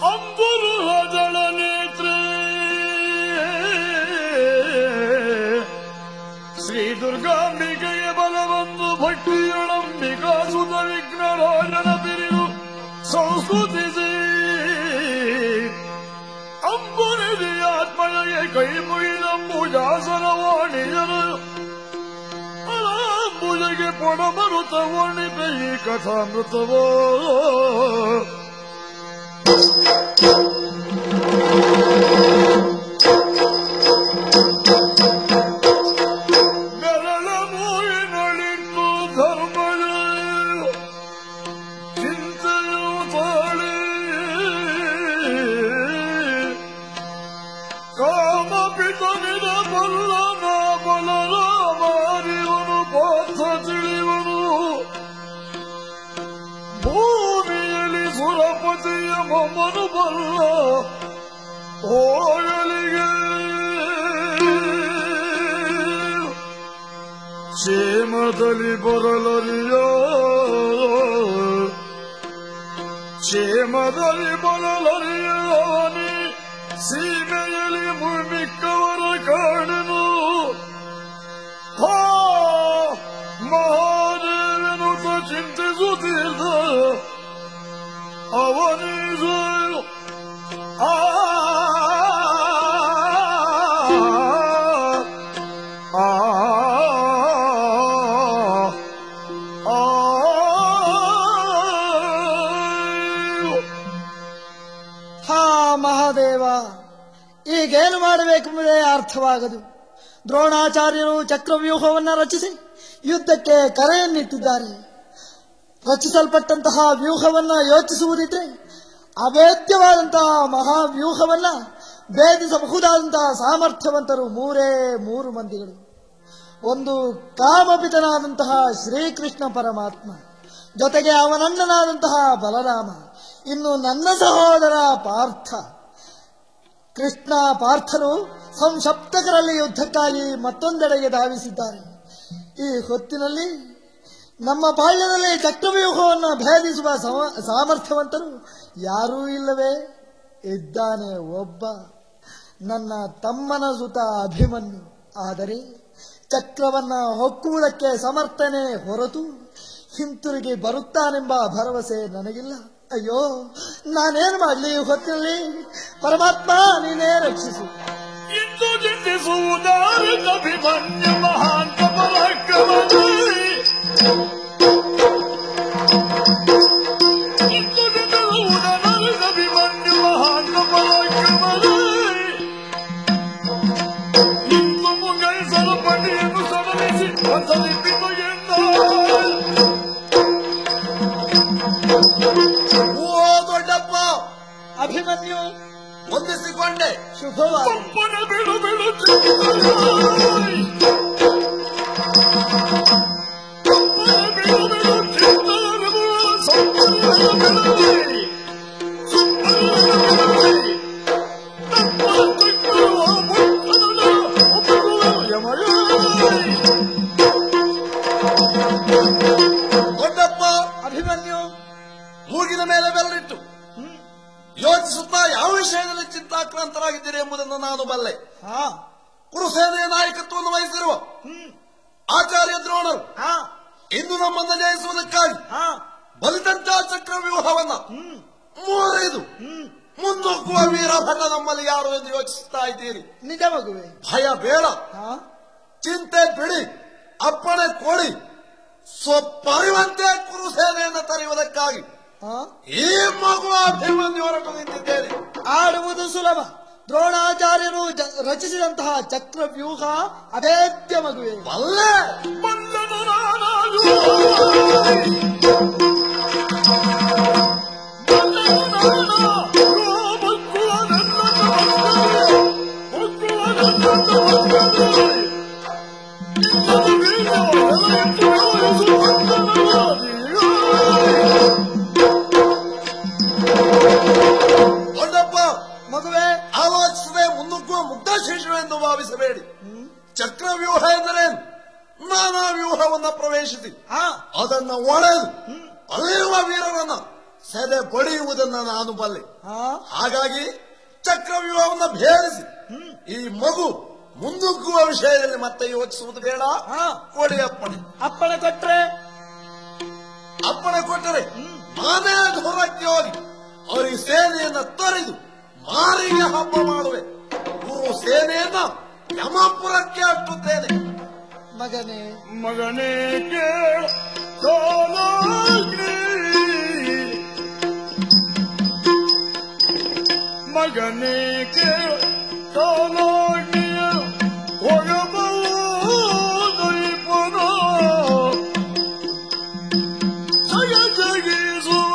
ಅಂಬುರು ಜಳ ನೇತ್ರ ಶ್ರೀ ದುರ್ಗಾಂಬಿಕೆಯ ಬಲವೊಂದು ಭಕ್ತಿಯೊಳಂಬಿಕಾ ಸುತ ವಿಘ್ನರಾಜನ ಬಿರಿದು ಸಂಸ್ಕೃತಿಸಿ ಅಂಬುನಿಧಿ ಆತ್ಮನಿಗೆ ಕೈ ಮುಗಿದಂಬುಜಾಸನವಾಣಿಯರು ಅಂಬುಜಗೆ ಪೊಡಮರುತ ವರ್ಣಿತ ಈ ಕಥಾಮೃತವೋ ಬೆರಳ ಮೂರಿನೊಳಿಂದು ಧರ್ಮದ ಚಿಂತೆಯು ತಾಳಿ ಕಾಮಪಿತನಿದ ಬಲ್ಲನ ಬಲರಾಮಾರಿವನು ಪಾತ್ರ ತಿಳಿವನು ಭೂಮಿಯಲ್ಲಿ ಸುರಪತಿಯ ಮೊಮ್ಮನು ಬಲ್ಲ ಹೋಗಲಿಗೆ ಕ್ಷೇಮದಲ್ಲಿ ಬರಲರಿಯ ಕ್ಷೇಮದಲ್ಲಿ ಬರಲರಿಯವನಿ ಸೀಮೆಯಲ್ಲಿ ಮುಳ್ಮಿಕ್ಕವರ ಕಾಣನು ಹೋ ಮಹಾದೇವನು ಚಿಂತಿಸುತ್ತಿದ್ದ ಅವನಿಸು ಆ ಆ ಹಾ ಮಹಾದೇವ ಈಗೇನು ಮಾಡಬೇಕೆಂಬುದೇ ಅರ್ಥವಾಗದು ದ್ರೋಣಾಚಾರ್ಯರು ಚಕ್ರವ್ಯೂಹವನ್ನು ರಚಿಸಿ ಯುದ್ಧಕ್ಕೆ ಕರೆಯನ್ನಿಟ್ಟಿದ್ದಾರೆ ರಚಿಸಲ್ಪಟ್ಟಂತಹ ವ್ಯೂಹವನ್ನ ಯೋಚಿಸುವುದಿದ್ರೆ ಅಭೇದ್ಯವಾದಂತಹ ಮಹಾವ್ಯೂಹವನ್ನ ಭೇದಿಸಬಹುದಾದಂತಹ ಸಾಮರ್ಥ್ಯವಂತರು ಮೂರೇ ಮೂರು ಮಂದಿಗಳು ಒಂದು ಕಾಮಪಿತನಾದಂತಹ ಶ್ರೀಕೃಷ್ಣ ಪರಮಾತ್ಮ ಜೊತೆಗೆ ಅವನಣ್ಣನಾದಂತಹ ಬಲರಾಮ ಇನ್ನು ನನ್ನ ಸಹೋದರ ಪಾರ್ಥ ಕೃಷ್ಣ ಪಾರ್ಥರು ಸಂಸಪ್ತಕರಲ್ಲಿ ಯುದ್ಧಕ್ಕಾಗಿ ಮತ್ತೊಂದೆಡೆಗೆ ಧಾವಿಸಿದ್ದಾರೆ ಈ ಹೊತ್ತಿನಲ್ಲಿ ನಮ್ಮ ಬಾಲ್ಯದಲ್ಲಿ ಚಕ್ರವ್ಯೂಹವನ್ನು ಭೇದಿಸುವ ಸಮ- ಸಾಮರ್ಥ್ಯವಂತರು ಯಾರೂ ಇಲ್ಲವೇ ಇದ್ದಾನೆ ಒಬ್ಬ ನನ್ನ ತಮ್ಮನ ಸುತ ಅಭಿಮನ್ಯು ಆದರೆ ಚಕ್ರವನ್ನ ಹೊಕ್ಕುವುದಕ್ಕೆ ಸಮರ್ಥನೆ ಹೊರತು ಹಿಂತಿರುಗಿ ಬರುತ್ತಾನೆಂಬ ಭರವಸೆ ನನಗಿಲ್ಲ ಅಯ್ಯೋ ನಾನೇನು ಮಾಡಲಿ ಈ ಹೊತ್ತಿನಲ್ಲಿ ಪರಮಾತ್ಮ ನೀನೇ ರಕ್ಷಿಸು ಇಂದು ಚಿಂತಿಸುವುದಾರಭಿಮನ್ಯ ಮಹಾಂತ ಪರಾಕ್ರಮದಿ ಇಂದು ಚಿಂತಿಸುವುದನಭಿಮನ್ಯ ಮಹಾಂತ ಪರಾಕ್ರಮದಿ ಇಂದು ಮುಗೈ ಸರಪಣಿಯನ್ನು ಸಡಲಿಸಿ ಹೊಸಲಿಪ್ಪಿತು ಎಂದ ಓ ದೊಡ್ಡಪ್ಪ ಅಭಿಮನ್ಯು ಹೊಂದಿಸಿಕೊಂಡೆ ಶುಭವಾಗಲಿ ಪಪ್ಪನ ಬಿಡು ಬಿಡು ಚಿಂತನೆ. ಪಪ್ಪನ ಬಿಡು ಬಿಡು ಚಿಂತನೆಗಳು ಸಂಪನ್ನೆಲ್ಲ ಬಿಡಲಿ. ಸಂಪನ್ನೆಲ್ಲ ಬಿಡಲಿ. ತಪ್ಪನ ಕೈಕೊಳ್ಳುವ ಮುಟ್ಟನದ ಒಬ್ಬರು ಯಮಯೇ. ದೊಡ್ಡಪ್ಪ ಅಭಿಮನ್ಯು ಮೂಗಿನ ಮೇಲೆ ಬೆರಳಿಟ್ಟು ಯೋಚಿಸುತ್ತಾ ಯಾವ ವಿಷಯದಲ್ಲಿ ಚಿಂತಾಕ್ರಾಂತರಾಗಿದ್ದೀರಿ ಎಂಬುದನ್ನು ನಾನು ಬಲ್ಲೆ ಹಾ ಕುರುಸೇನೆಯ ನಾಯಕತ್ವವನ್ನು ವಹಿಸಿರುವ ಆಚಾರ್ಯ ದ್ರೋಣರು ಹಾ ಇಂದು ನಮ್ಮನ್ನು ಜಯಿಸುವುದಕ್ಕಾಗಿ ಹಾ ಬಲಿತಂತ ಚಕ್ರ ವ್ಯೂಹವನ್ನ ಮೂರೈದು ಮುಂದೋಗುವ ವೀರಭಟ ನಮ್ಮಲ್ಲಿ ಯಾರು ಎಂದು ಯೋಚಿಸುತ್ತಾ ಇದ್ದೀರಿ ನಿಜ ಮಗುವೆ ಭಯ ಬೇಡ ಹಾ ಚಿಂತೆ ಬಿಡಿ ಅಪ್ಪಣೆ ಕೊಡಿ ಸ್ವಪರಿವಂತೆ ಕುರುಸೇನೆಯನ್ನು ತರೆಯುವುದಕ್ಕಾಗಿ ಹಾ ಈ ಮಗು ಅಭಿಮನ್ಯು ಹೊರಟು ನಿಂತಿದ್ದೇನೆ ಆಡುವುದು ಸುಲಭ ದ್ರೋಣಾಚಾರ್ಯರು ಜ- ರಚಿಸಿದಂತಹ ಚಕ್ರವ್ಯೂಹ ಅಭೇದ್ಯ ಮಗುವೆ ಬಲ್ಲೆ ಬಂದನು ನಾನಾಗು. ಬಂದನು ನಾನಾಗು. ಬಗ್ಗುವ ನನ್ನನ್ನು ಬಗ್ಗಲಿ. ಬಗ್ಗುವ ನನ್ನನ್ನು ಬಗ್ಗಲಿ. ಇನ್ನೊಂದು ವೀರ್ಯ ಎಲೆಯಿಟ್ಟು ಯೋಚಿಸುವಂತನಾದಿಯೋ. ದೊಡ್ಡಪ್ಪ ಮಗುವೆ ಆಲೋಚಿಸದೆ ಮುನ್ನುಗ್ಗುವ ಮುಗ್ಧ ಶಿಶು ಎಂದು ಭಾವಿಸಬೇಡಿ ಚಕ್ರವ್ಯೂಹ ಎಂದರೇನು ನಾನಾ ವ್ಯೂಹವನ್ನ ಪ್ರವೇಶಿಸಿ ಹಾ ಅದನ್ನ ಒಡೆದು ಅಲ್ಲಿರುವ ವೀರರನ್ನ ಸೆದೆ ಬಡಿಯುವುದನ್ನ ನಾನು ಬಲ್ಲೆ ಹಾ ಹಾಗಾಗಿ ಚಕ್ರವ್ಯೂಹವನ್ನು ಭೇದಿಸಿ ಈ ಮಗು ಮುಂದುಗ್ಗುವ ವಿಷಯದಲ್ಲಿ ಮತ್ತೆ ಯೋಚಿಸುವುದು ಬೇಡ ಹಾ. ಕೊಡಿ ಅಪ್ಪಣೆ ಅಪ್ಪಣೆ ಕೊಟ್ರೆ ಅಪ್ಪಣೆ ಕೊಟ್ಟರೆ ನಾನೇ ದೂರಕ್ಕೆ ಹೋಗಿ ಅವರಿಗೆ ಸೇನೆಯನ್ನ ತೊರೆದು ಮಾರಿಗೆ ಹಬ್ಬ ಮಾಡುವೆ ಗುರು ಸೇನೆಯನ್ನ ಯಮಪುರಕ್ಕೆ ಅಟ್ಟುತ್ತೇನೆ ಮಗನೇ ಮಗನೇ ಕೇಳ ಸೋಲಾಗ್ನಿ ಮಗನೇ ಕೇಳ ಸೋಲಾಗ್ನಿಯ ಹೋಗಬಹುದರಿ ಪುನಃ ಜಗ ಜಗಿಸುವ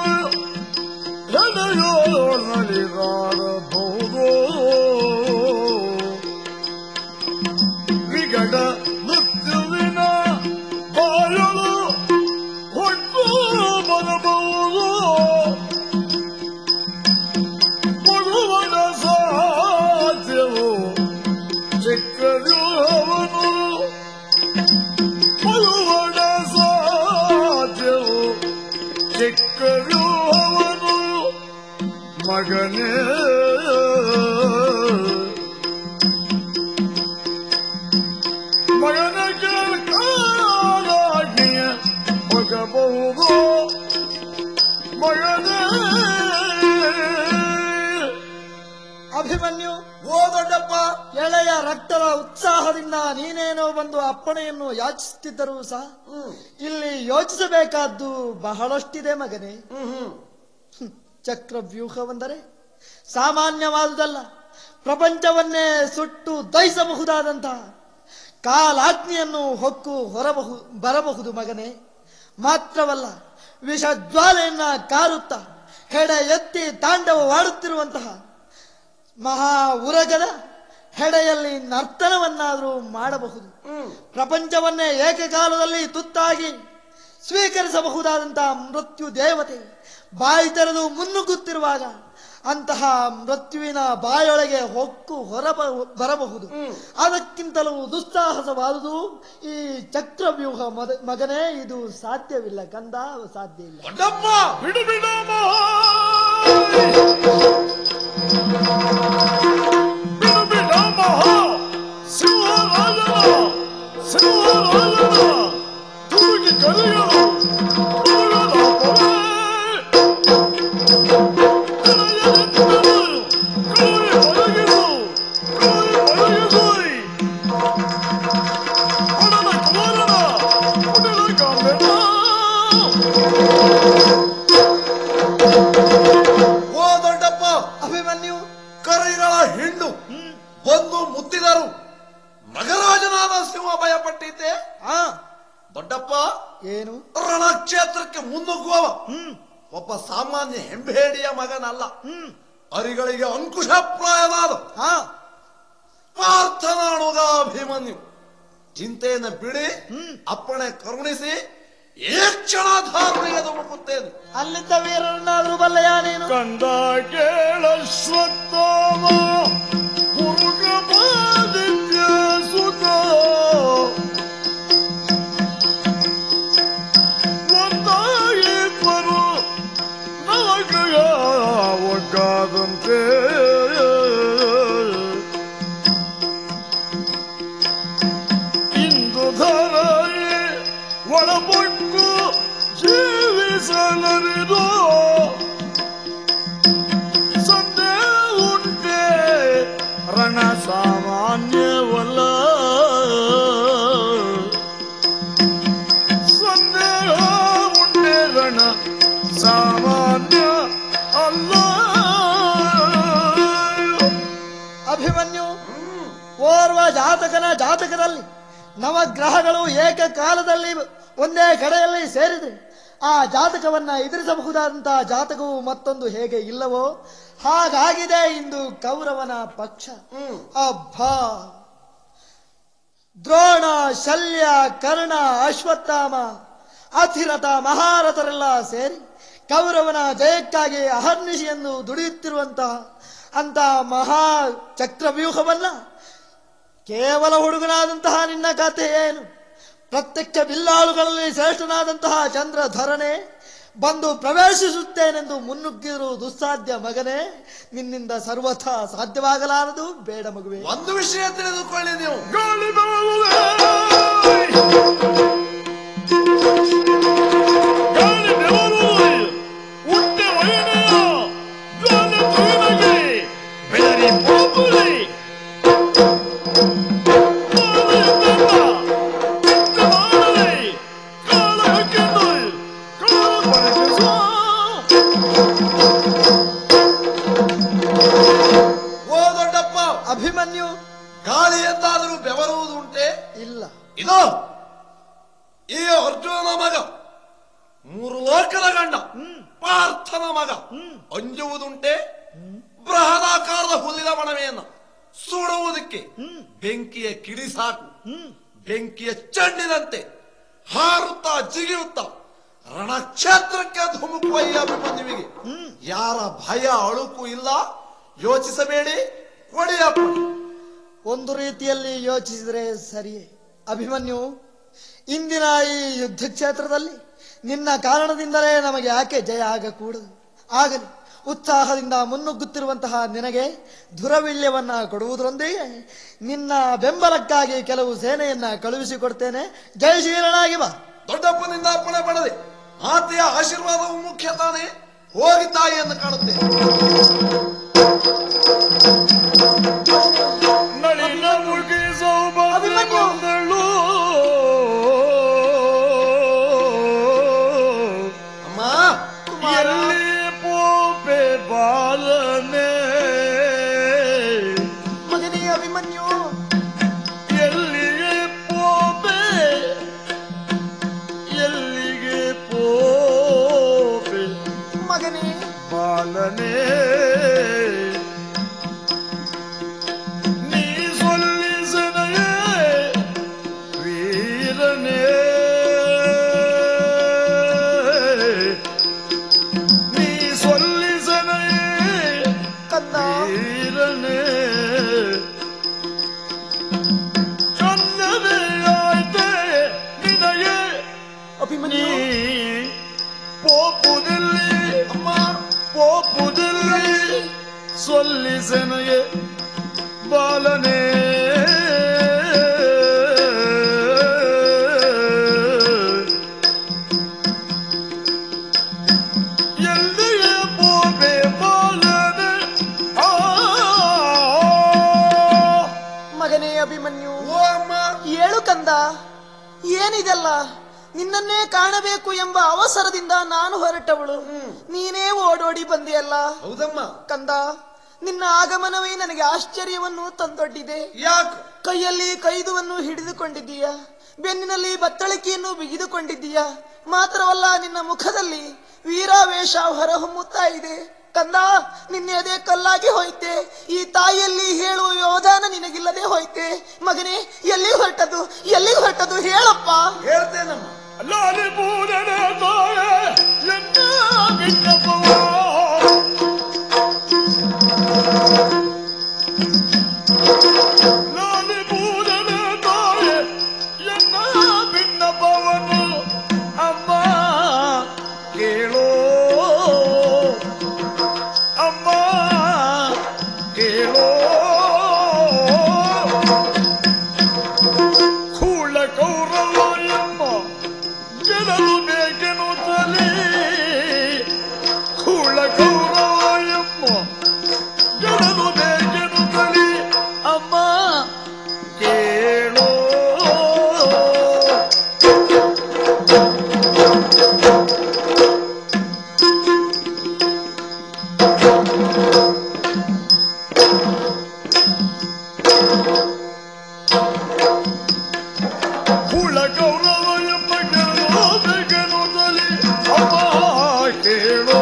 ನಡೆಯೋರ್ನಲಿಗಾಡಬಹುದು ವಿಗಡ ಮೃತ್ಯುವಿನ ಬಾಯಲು ಹೊಟ್ಟು ಬರಬಹುದು ಮಗುವನ ಸಾಧ್ಯವು ಚಿಕ್ಕದಿರುವವನು ಮಗುವನ ಸಾಧ್ಯವು ಚಿಕ್ಕದಿರುವವನು ಮಗನೇ ಮಗನ ಕಾಲಾಗ್ನಿಯ ಹೋಗಬಹುದು ಮಗನೇ ಅಭಿಮನ್ಯು ಓ ದೊಡ್ಡಪ್ಪ ಎಳೆಯ ರಕ್ತದ ಉತ್ಸಾಹದಿಂದ ನೀನೇನೋ ಬಂದು ಅಪ್ಪಣೆಯನ್ನು ಯಾಚಿಸುತ್ತಿದ್ದರೂ ಸಹ ಹ್ಮ್ ಇಲ್ಲಿ ಯೋಚಿಸಬೇಕಾದ್ದು ಬಹಳಷ್ಟಿದೆ ಮಗನೇ ಹ್ಮ್ ಹ್ಮ್ ಹ್ಮ್. ಚಕ್ರವ್ಯೂಹವೆಂದರೆ ಸಾಮಾನ್ಯವಾದುದಲ್ಲ ಪ್ರಪಂಚವನ್ನೇ ಸುಟ್ಟು ದಹಿಸಬಹುದಾದಂತಹ ಕಾಲಾಗ್ನಿಯನ್ನು ಹೊಕ್ಕು ಹೊರಬಹು ಬರಬಹುದು ಮಗನೇ ಮಾತ್ರವಲ್ಲ ವಿಷಜ್ವಾಲೆಯನ್ನ ಕಾರುತ್ತ ಹೆಡೆ ಎತ್ತಿ ತಾಂಡವವಾಡುತ್ತಿರುವಂತಹ ಮಹಾ ಉರಗದ ಹೆಡೆಯಲ್ಲಿ ನರ್ತನವನ್ನಾದರೂ ಮಾಡಬಹುದು ಹ್ಮ್ ಪ್ರಪಂಚವನ್ನೇ ಏಕಕಾಲದಲ್ಲಿ ತುತ್ತಾಗಿ ಸ್ವೀಕರಿಸಬಹುದಾದಂತಹ ಮೃತ್ಯು ದೇವತೆ ಬಾಯಿ ತೆರೆದು ಮುನ್ನುಗ್ಗುತ್ತಿರುವಾಗ ಅಂತಹ ಮೃತ್ಯುವಿನ ಬಾಯೊಳಗೆ ಹೊಕ್ಕು ಹೊರ ಬರಬಹುದು ಅದಕ್ಕಿಂತಲೂ ದುಸ್ಸಾಹಸವಾದುದು ಈ ಚಕ್ರವ್ಯೂಹ ಮದ- ಮಗನೇ ಇದು ಸಾಧ್ಯವಿಲ್ಲ ಕಂದ ಸಾಧ್ಯ ಇಲ್ಲ ದೊಡ್ಡಪ್ಪ ಬಿಡು ಬಿಡು ಬಿಡು ಬಿಡು ಮಹಾ ಸಿಂಹರಾಜನ ಸಿಂಹರಾಜನ ತುರುಗಿ ಕರೆಯಲು ತುರುಗದ ಪೊರೆ. ಕರೆಯಲೆತ್ತರು, ಕರುಳಿ ಒಳಗಿರು, ಕರುಳಿ ಒಳಗಿಸುರಿ. ಹೊಡೆದ ಕುಮಾರನ, ಕುಡಿದ ಗಾಂಧೀವ. ಓ ದೊಡ್ಡಪ್ಪ ಅಭಿಮನ್ಯು ಕರಿಗಳ ಹಿಂಡು ಬಂದು ಮುತ್ತಿದರು ನಗರಾಜನಾದ ಸಿಂಹ ಭಯಪಟ್ಟಿದ್ದೆ ಆ ದೊಡ್ಡಪ್ಪ ಏನು ರಣಕ್ಷೇತ್ರಕ್ಕೆ ಮುನ್ನುಗ್ಗುವವ ಹ್ಮ್ ಒಬ್ಬ ಸಾಮಾನ್ಯ ಹೆಂಬೇಡಿಯ ಮಗನಲ್ಲ ಹ್ಮ್ ಅರಿಗಳಿಗೆ ಅಂಕುಶಪ್ರಾಯನಾದ ಹಾ ಪಾರ್ಥನಾಡುಗ ಅಭಿಮನ್ಯು ಚಿಂತೆಯನ್ನು ಬಿಡಿ ಹ್ಮ್. ಅಪ್ಪಣೆ ಕರುಣಿಸಿ ಏ ಕ್ಷಣ ಧಾರಣೆಗೆ ಧುಮುಕುತ್ತೇನೆ ಅಲ್ಲಿದ್ದ ವೀರರನ್ನಾದ್ರೂ ಬಲ್ಲಯ ನೀನು ಕಂದ ಕೇಳಶ್ವತ್ತಮ ಗುರುಗಮಾದಿತ್ಯ ಸುತ ಒಂದಾಗಿ ಬರು ನವಗ್ರಹ ಒಗ್ಗಾದಂತೆ ಇಂದು ಧರೆ ಒಳಪಟ್ಟು ಜೀವಿಸಲರಿದು ಸಂದೇಹ ಉಂಟೆ ರಣ ಸಾಮಾನ್ಯವಲ್ಲ ಸಂದೇಹ ಉಂಟೆ ರಣ ಸಾಮಾನ್ಯ ಅಲ್ಲ ಅಭಿಮನ್ಯು ಓರ್ವ ಜಾತಕನ ಜಾತಕದಲ್ಲಿ ನವಗ್ರಹಗಳು ಏಕಕಾಲದಲ್ಲಿ ಒಂದೇ ಕಡೆಯಲ್ಲಿ ಸೇರಿದೆ ಆ ಜಾತಕವನ್ನ ಎದುರಿಸಬಹುದಾದಂತಹ ಜಾತಕವು ಮತ್ತೊಂದು ಹೇಗೆ ಇಲ್ಲವೋ ಹಾಗಾಗಿದೆ ಇಂದು ಕೌರವನ ಪಕ್ಷ ಅಬ್ಬಾ ದ್ರೋಣ ಶಲ್ಯ ಕರ್ಣ ಅಶ್ವತ್ಥಾಮ ಅಥಿರಥ ಮಹಾರಥರೆಲ್ಲ ಸೇರಿ ಕೌರವನ ಜಯಕ್ಕಾಗಿ ಅಹರ್ನಿಶಿ ಎಂದು ದುಡಿಯುತ್ತಿರುವಂತಹ ಅಂತ ಮಹಾ ಚಕ್ರವ್ಯೂಹವನ್ನ ಕೇವಲ ಹುಡುಗನಾದಂತಹ ನಿನ್ನ ಕಥೆ ಏನು ಪ್ರತ್ಯಕ್ಷ ಬಿಲ್ಲಾಳುಗಳಲ್ಲಿ ಶ್ರೇಷ್ಠನಾದಂತಹ ಚಂದ್ರಧರನೆ ಬಂದು ಪ್ರವೇಶಿಸುತ್ತೇನೆಂದು ಮುನ್ನುಗ್ಗಿರು ದುಸ್ಸಾಧ್ಯ ಮಗನೇ ನಿನ್ನಿಂದ ಸರ್ವಥಾ ಸಾಧ್ಯವಾಗಲಾರದು ಬೇಡ ಮಗುವೆ ಒಂದು ವಿಷಯ ತಿಳಿದುಕೊಳ್ಳಿ ನೀವು ಗಾಳಿ ಬರುವುದೇ ಗಾಳಿ ಬೆವರುವುದೇ ಉಂಟೆ ವಯನೆಯ ಜ್ವಾಲೆ ತುಯಿನಗೆ ಬೆದರಿ ಪೋಪುಲಿ ಓ ದೊಡ್ಡಪ್ಪ ಅಭಿಮನ್ಯು ಗಾಳಿ ಎಂದಾದರೂ ಬೆವರುವುದು ಉಂಟೆ ಇಲ್ಲ ಇದು ಈ ಅರ್ಜುನನ ಮಗ ಮೂರು ಲೋಕದ ಗಂಡ ಪಾರ್ಥನ ಮಗ ಅಂಜುವುದುಂಟೆ ಬೃಹದಾಕಾರದ ಹುಲಿದ ಮಣವೆಯನ್ನು ಸುಡುವುದಕ್ಕೆ ಬೆಂಕಿಯ ಕಿಡಿ ಸಾಕು ಬೆಂಕಿಯ ಚೆಂಡಿನಂತೆ ಹಾರುತ್ತಾ ಜಿಗಿಯುತ್ತಾ ರಣಕ್ಷೇತ್ರಕ್ಕೆ ಧುಮುಕುವ ಈ ಅಭಿಮನ್ಯುವಿಗೆ ಯಾರ ಭಯ ಅಳುಕು ಇಲ್ಲ ಯೋಚಿಸಬೇಡಿ ಕೊಡಿಯಪ್ಪ ಒಂದು ರೀತಿಯಲ್ಲಿ ಯೋಚಿಸಿದರೆ ಸರಿಯೇ ಅಭಿಮನ್ಯು ಇಂದಿನ ಈ ಯುದ್ಧ ಕ್ಷೇತ್ರದಲ್ಲಿ ನಿನ್ನ ಕಾರಣದಿಂದಲೇ ನಮಗೆ ಯಾಕೆ ಜಯ ಆಗಕೂಡದು ಆಗಲಿ ಉತ್ಸಾಹದಿಂದ ಮುನ್ನುಗ್ಗುತ್ತಿರುವಂತಹ ನಿನಗೆ ದುರವಿಳ್ಯವನ್ನ ಕೊಡುವುದರೊಂದಿಗೆ ನಿನ್ನ ಬೆಂಬಲಕ್ಕಾಗಿ ಕೆಲವು ಸೇನೆಯನ್ನ ಕಳುಹಿಸಿಕೊಡ್ತೇನೆ ಜಯಶೀಲನಾಗಿ ಬಾ ದೊಡ್ಡಪ್ಪನಿಂದ ಅಪ್ಪಣೆ ಪಡೆದೆ ಆತೆಯ ಆಶೀರ್ವಾದವು ಮುಖ್ಯ ತಾನೇ ಹೋಗಿ ತಾಯಿಯನ್ನು ಕಾಣುತ್ತೇನೆ ನಳಿನ ಮುಗಿ ಸೌಭಾಗ್ಯ ಅಭಿಮನ್ಯು. ಬಂದಳು ಅಮ್ಮ ಎಲ್ಲಿ ಪೋಪೆ ಬಾಲನೆ ಮಗನೇ ಅಭಿಮನ್ಯು ಎಲ್ಲಿಗೆ ಪೋಪೆ ಎಲ್ಲಿಗೆ ಪೋಪೆ ಮಗನೇ ಬಾಲನೆ ನೀ ಸೊಲ್ಲಿಸನೆಯೇ ವೀರನೇ ನೀ ಸೊಲ್ಲಿಸನೆಯೇ ಕಂದ ವೀರನೇ ಕನ್ನವೇ ಆಯ್ತೆ ನಿನಗೆ ನೀ ಅಭಿಮನ್ಯು ಪೋಪುದಿಲ್ಲಿ ಅಮ್ಮ ಪೋಪುದಿಲ್ಲಿ ಸೊಲ್ಲಿಸೆನಗೆ ಬಾಲನೇ ಎಲ್ಲಿಗೆ ಪೋಪೆ ಬಾಲನೆ ಆ ಮಗನೇ ಅಭಿಮನ್ಯು ಓ ಅಮ್ಮ ಏಳು ಕಂದ ಏನಿದೆಲ್ಲ ನಿನ್ನನ್ನೇ ಕಾಣಬೇಕು ಎಂಬ ಅವಸರದಿಂದ ನಾನು ಹೊರಟವಳು ನೀನೇ ಓಡೋಡಿ ಬಂದಿಯಲ್ಲ ಹೌದಮ್ಮ ಕಂದ ನಿನ್ನ ಆಗಮನವೇ ನನಗೆ ಆಶ್ಚರ್ಯವನ್ನು ತಂದೊಡ್ಡಿದೆ ಯಾಕೆ ಕೈಯಲ್ಲಿ ಕೈದುವನ್ನು ಹಿಡಿದುಕೊಂಡಿದ್ದೀಯ ಬೆನ್ನಿನಲ್ಲಿ ಬತ್ತಳಿಕೆಯನ್ನು ಬಿಗಿದುಕೊಂಡಿದ್ದೀಯ ಮಾತ್ರವಲ್ಲ ನಿನ್ನ ಮುಖದಲ್ಲಿ ವೀರಾವೇಶ ಹೊರಹೊಮ್ಮುತ್ತಾ ಇದೆ ಕಂದ ನಿನ್ನೆ ಅದೇ ಕಲ್ಲಾಗಿ ಹೋಯ್ತೆ ಈ ತಾಯಿಯಲ್ಲಿ ಹೇಳುವ ವ್ಯವಧಾನ ನಿನಗಿಲ್ಲದೆ ಹೋಯ್ತೆ ಮಗನೇ ಎಲ್ಲಿ ಹೊರಟದು ಎಲ್ಲಿ ಹೊರಟದು ಹೇಳಪ್ಪ ಹೇಳ್ತೇನಮ್ಮ ಲಾಲಿ ಪೂಜನ ತಾಯ ಎನ್ನ ಬಿಟ್ಟಪ್ಪವ ಲಾಲಿ ಪೂಜನ ತಾಯ ಎನ್ನ ಬಿಟ್ಟಪ್ಪವನು ಅಮ್ಮ ಕೇಳೋ ಅಮ್ಮ ಕೇಳೋ ಕೂಳ ಕೌರವ ಎಂಬ ಗೆಲ್ಲಲು ಬೇಕೆನು ತಲೆ ಕೂಳ ಕೌರವ ಎಂಬ ಗೆಲ್ಲಲು ಬೇಕೆನು ತಲೆ ಅಮ್ಮ ಕೇಳೋ ಕೂಳ ಕೌರವ ಎಂಬ ಗೆಲ್ಲಲು ಬೇಕೆನು ತಲೆ ಅಮ್ಮ ಕೇಳೋ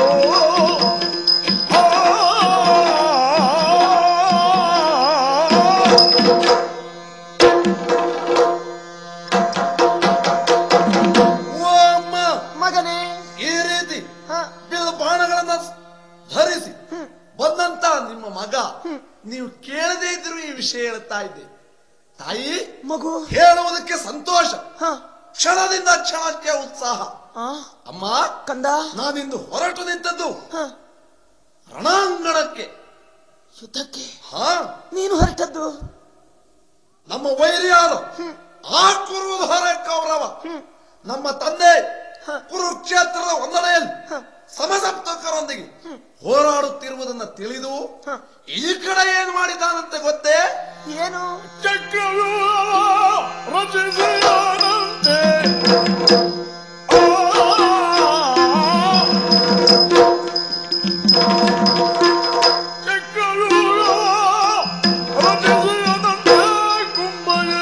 ಓ ಅಮ್ಮ ಮಗನೇ ಈ ರೀತಿ ಹ, ಬಿಲ್ಲು ಬಾಣಗಳನ್ನ ಧರಿಸಿ ಬಂದಂತ ನಿಮ್ಮ ಮಗ ನೀವು ಕೇಳದೇ ಇದ್ರು ಈ ವಿಷಯ ಹೇಳ್ತಾ ಇದ್ದೆ ತಾಯಿ ಮಗು ಹೇಳುವುದಕ್ಕೆ ಸಂತೋಷ ಹ ಕ್ಷಣದಿಂದ ಕ್ಷಣಕ್ಕೆ ಉತ್ಸಾಹ ಆ ಅಮ್ಮ ಕಂದ ನಾನಿಂದು ಹೊರಟು ನಿಂತದ್ದು ಹ, ರಣಾಂಗಣಕ್ಕೆ ಯುದ್ಧಕ್ಕೆ ಹಾ ನೀನು ಹೊರಟದ್ದು ನಮ್ಮ ವೈರಿಯಾದ ಆ ಕುರುಧರ ಕೌರವ ನಮ್ಮ ತಂದೆ ಹ. ಕುರುಕ್ಷೇತ್ರದ ಒಂದನೆಯಲ್ಲಿ ಹ. ಸಮಸಪ್ತಕರೊಂದಿಗೆ ಹೋರಾಡುತ್ತಿರುವುದನ್ನ ತಿಳಿದು ಹ. ಈ ಕಡೆ ಏನು ಮಾಡಿದ್ದಾನಂತೆ ಗೊತ್ತೇ ಏನು ಚಕ್ರವ್ಯೂಹ ರಚಿಸಿಯಾನಂತೆ ಚಕ್ರವ್ಯೂಹ ರಚಿಸಿಯಾನಂತೆ ಕುಂಭಯೇ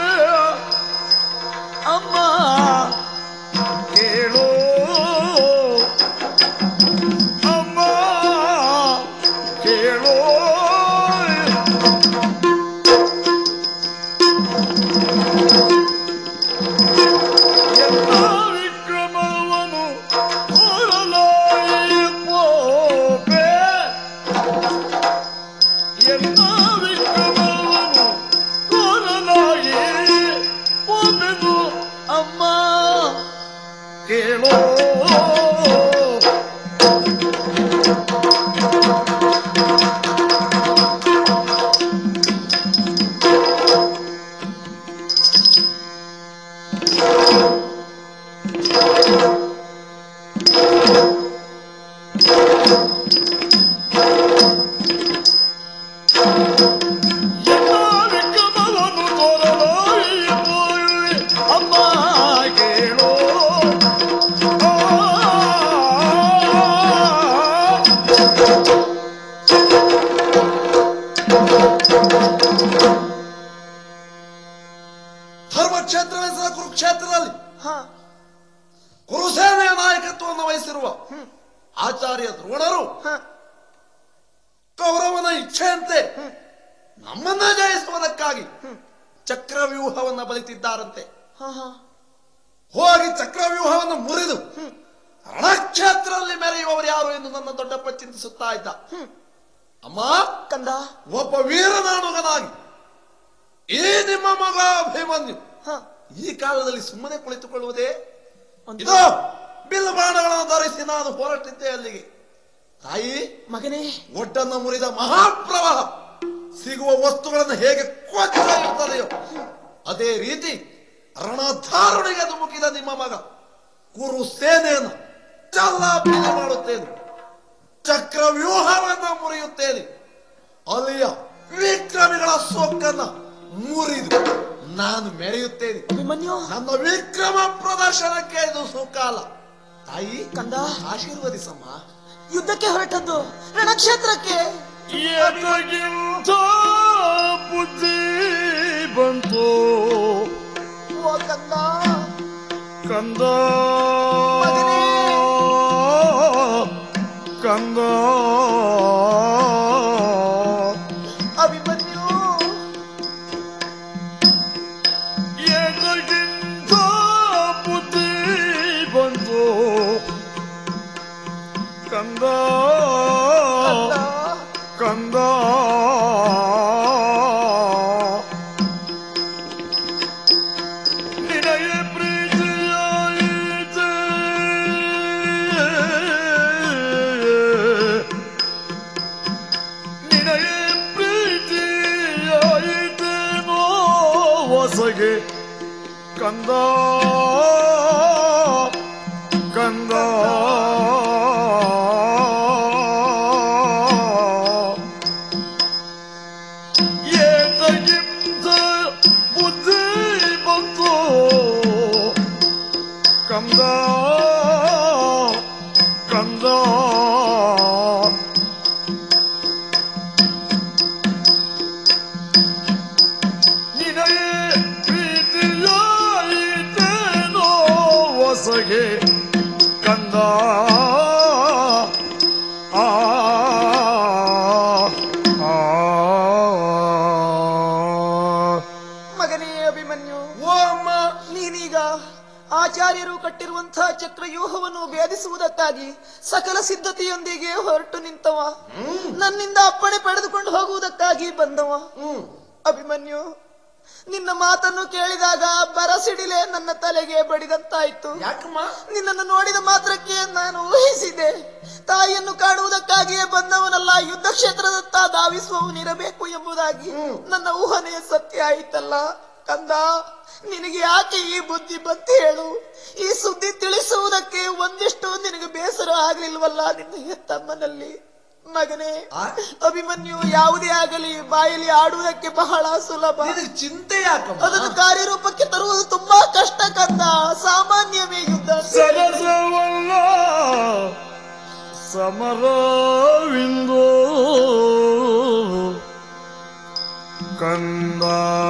ಅಮ್ಮ ಕೇಳೋ ಅಮ್ಮ ಕೇಳೋ ಎಲ್ಲ ವಿಕ್ರಮವನ್ನು ಕೋರಲಾಯಿ ಪೋಪೆ ಎಲ್ಲ ವಿಕ್ರಮವನ್ನು ಕೋರಲಾಯಿ ಪೋಪೆದು ಅಮ್ಮ ಕೇಳೋ ಎಲ್ಲ ವಿಕ್ರಮವನ್ನು ತೋರಲಾಯಿ ಪೋಯುವೆ ಅಮ್ಮ ಕೇಳೋ ಧರ್ಮಕ್ಷೇತ್ರವೆನಿಸಿದ ಕುರುಕ್ಷೇತ್ರದಲ್ಲಿ ಹ ಕುರುಸೇನೆಯ ನಾಯಕತ್ವವನ್ನು ವಹಿಸಿರುವ ಆಚಾರ್ಯ ದ್ರೋಣರು ಹ ಕೌರವನ ಇಚ್ಛೆಯಂತೆ ನಮ್ಮನ್ನ ಜಯಿಸುವುದಕ್ಕಾಗಿ ಚಕ್ರವ್ಯೂಹವನ್ನ ಬಲಿತಿದ್ದಾರಂತೆ ಹ ಹ ಹೋಗಿ ಚಕ್ರವ್ಯೂಹವನ್ನು ಮುರಿದು ರಣಕ್ಷೇತ್ರದಲ್ಲಿ ಮೆರೆಯುವವರು ಯಾರು ಎಂದು ನನ್ನ ದೊಡ್ಡಪ್ಪ ಚಿಂತಿಸುತ್ತಾ ಇದ್ದ ಅಮ್ಮ ಕಂದ ಒಬ್ಬ ವೀರನಾನುಗನಾಗಿ ಈ ನಿಮ್ಮ ಮಗ ಅಭಿಮನ್ಯು ಹ ಈ ಕಾಲದಲ್ಲಿ ಸುಮ್ಮನೆ ಕುಳಿತುಕೊಳ್ಳುವುದೇ ಒಂದು- ಇದು ಬಿಲ್ಲು ಬಾಣಗಳನ್ನು ಧರಿಸಿ ನಾನು ಹೊರಟಿದ್ದೆ ಅಲ್ಲಿಗೆ ತಾಯಿ ಮಗನೇ ಒಡ್ಡನ್ನು ಮುರಿದ ಮಹಾಪ್ರವಾಹ ಸಿಗುವ ವಸ್ತುಗಳನ್ನು ಹೇಗೆ ಕೊಚ್ಚಿರುತ್ತದೆಯೋ ಅದೇ ರೀತಿ ರಣಧಾರುಣಿಗೆ ಧುಮುಕಿದ ನಿಮ್ಮ ಮಗ ಕುರು ಸೇನೆಯನ್ನು ಚಲ್ಲಾಪಿಲಿ ಮಾಡುತ್ತೇನೆ ಚಕ್ರವ್ಯೂಹವನ್ನು ಮುರಿಯುತ್ತೇನೆ ಅಲ್ಲಿಯ ವಿಕ್ರಮಿಗಳ ಸೊಕ್ಕನ್ನ ಮುರಿದು ನಾನು ಮೆರೆಯುತ್ತೇನೆ ಅಭಿಮನ್ಯು ನನ್ನ ವಿಕ್ರಮ ಪ್ರದರ್ಶನಕ್ಕೆ ಇದು ಸುಕಾಲ ತಾಯಿ ಕಂದ ಆಶೀರ್ವದಿಸಮ್ಮ ಯುದ್ಧಕ್ಕೆ ಹೊರಟದ್ದು ರಣಕ್ಷೇತ್ರಕ್ಕೆ ಎದಗಿಂತ ಬುದ್ಧಿ ಬಂತು ಓ ಕಂದ ಕಂದ ಮಗನೇ. ಕಂದ ಅಭಿಮನ್ಯು ಎದಗಿಂತ ಬುದ್ಧಿ ಬಂತು ಕಂದ ಕಂದ ಕಂದ ನಿನಗೆ ಪ್ರೀತಿಯಾಯಿತೆ ನಿನಗೆ ಪ್ರೀತಿಯಾಯಿತೇನೋ ಹೊಸಗೆ ಕಂದ ಕಂದ ಏತಗಿಂತ ಬುದ್ಧಿ ಬಂತು ಕಂದ ಕಂದ ನಿನಗೆ ಪ್ರೀತಿಯಾಯಿತೇನೋ ಹೊಸಗೆ ಕಂದ ಆ ಆ ಮಗನೇ ಅಭಿಮನ್ಯು ಓ ಅಮ್ಮ ನೀನೀಗ ಆಚಾರ್ಯರು ಕಟ್ಟಿರುವಂತಹ ಚಕ್ರವ್ಯೂಹವನ್ನು ಭೇದಿಸುವುದಕ್ಕಾಗಿ ಸಕಲ ಸಿದ್ಧತೆಯೊಂದಿಗೆ ಹೊರಟು ನಿಂತವ ನನ್ನಿಂದ ಅಪ್ಪಣೆ ಪಡೆದುಕೊಂಡು ಹೋಗುವುದಕ್ಕಾಗಿ ಬಂದವ ಹ್ಮ್ ಅಭಿಮನ್ಯು ನಿನ್ನ ಮಾತನ್ನು ಕೇಳಿದಾಗ ಬರಸಿಡಿಲೆ ನನ್ನ ತಲೆಗೆ ಬಡಿದಂತಾಯ್ತು ಯಾಕಮ್ಮ ನಿನ್ನನ್ನು ನೋಡಿದ ಮಾತ್ರಕ್ಕೆ ನಾನು ಊಹಿಸಿದೆ ತಾಯಿಯನ್ನು ಕಾಣುವುದಕ್ಕಾಗಿಯೇ ಬಂದವನಲ್ಲ ಯುದ್ಧ ಕ್ಷೇತ್ರದತ್ತ ಧಾವಿಸುವವನಿರಬೇಕು ಎಂಬುದಾಗಿ ನನ್ನ ಊಹನೆ ಸತ್ಯ ಆಯಿತಲ್ಲ ಕಂದ ನಿನಗೆ ಯಾಕೆ ಈ ಬುದ್ಧಿ ಬಂತು ಹೇಳು ಈ ಸುದ್ದಿ ತಿಳಿಸುವುದಕ್ಕೆ ಒಂದಿಷ್ಟು ನಿನಗೆ ಬೇಸರ ಆಗ್ಲಿಲ್ವಲ್ಲ ನಿನ್ನ ಹೆತ್ತಮ್ಮನಲ್ಲಿ ಮಗನೇ ಆ? ಅಭಿಮನ್ಯು ಯಾವುದೇ ಆಗಲಿ ಬಾಯಲ್ಲಿ ಆಡುವುದಕ್ಕೆ ಬಹಳ ಸುಲಭ ನಿನಗೆ ಚಿಂತೆ ಯಾಕಮ್ಮ ಅದನ್ನು ಕಾರ್ಯರೂಪಕ್ಕೆ ತರುವುದು ತುಂಬಾ ಕಷ್ಟ ಕಂದ ಸಾಮಾನ್ಯವೇ ಯುದ್ಧ ಅಂತ ಹೇಳಿದ್ರೆ. ಸರಸವಲ್ಲ ಸಮರವಿಂದು ಕಂದ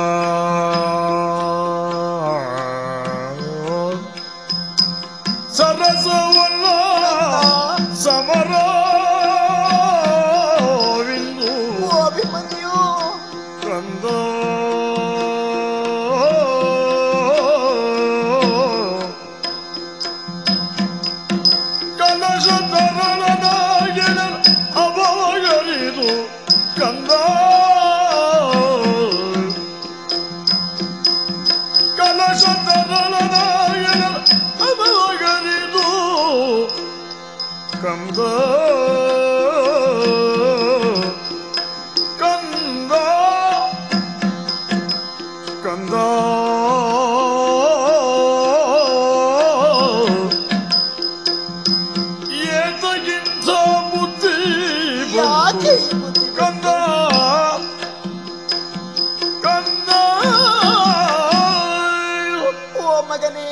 ಸರಸವಲ್ಲ ಸಮರವಿಂದು ಓ ಅಭಿಮನ್ಯು ಕಂದ ಕಲಶ ತರಳನಾಗಿನ ಅಭವಗರಿದು ಕಂದ ಕಲಶ ತರಳನಾಗಿನ ಅಭವಗರಿದು ಕಂದ ಕಂದ ಕಂದ ಏತಗಿಂತ ಬುದ್ಧಿ ಯಾಕೆ ಬಂತು ಈ ಬುದ್ಧಿ ಕಂದ ಕಂದ ಓ ಮಗನೇ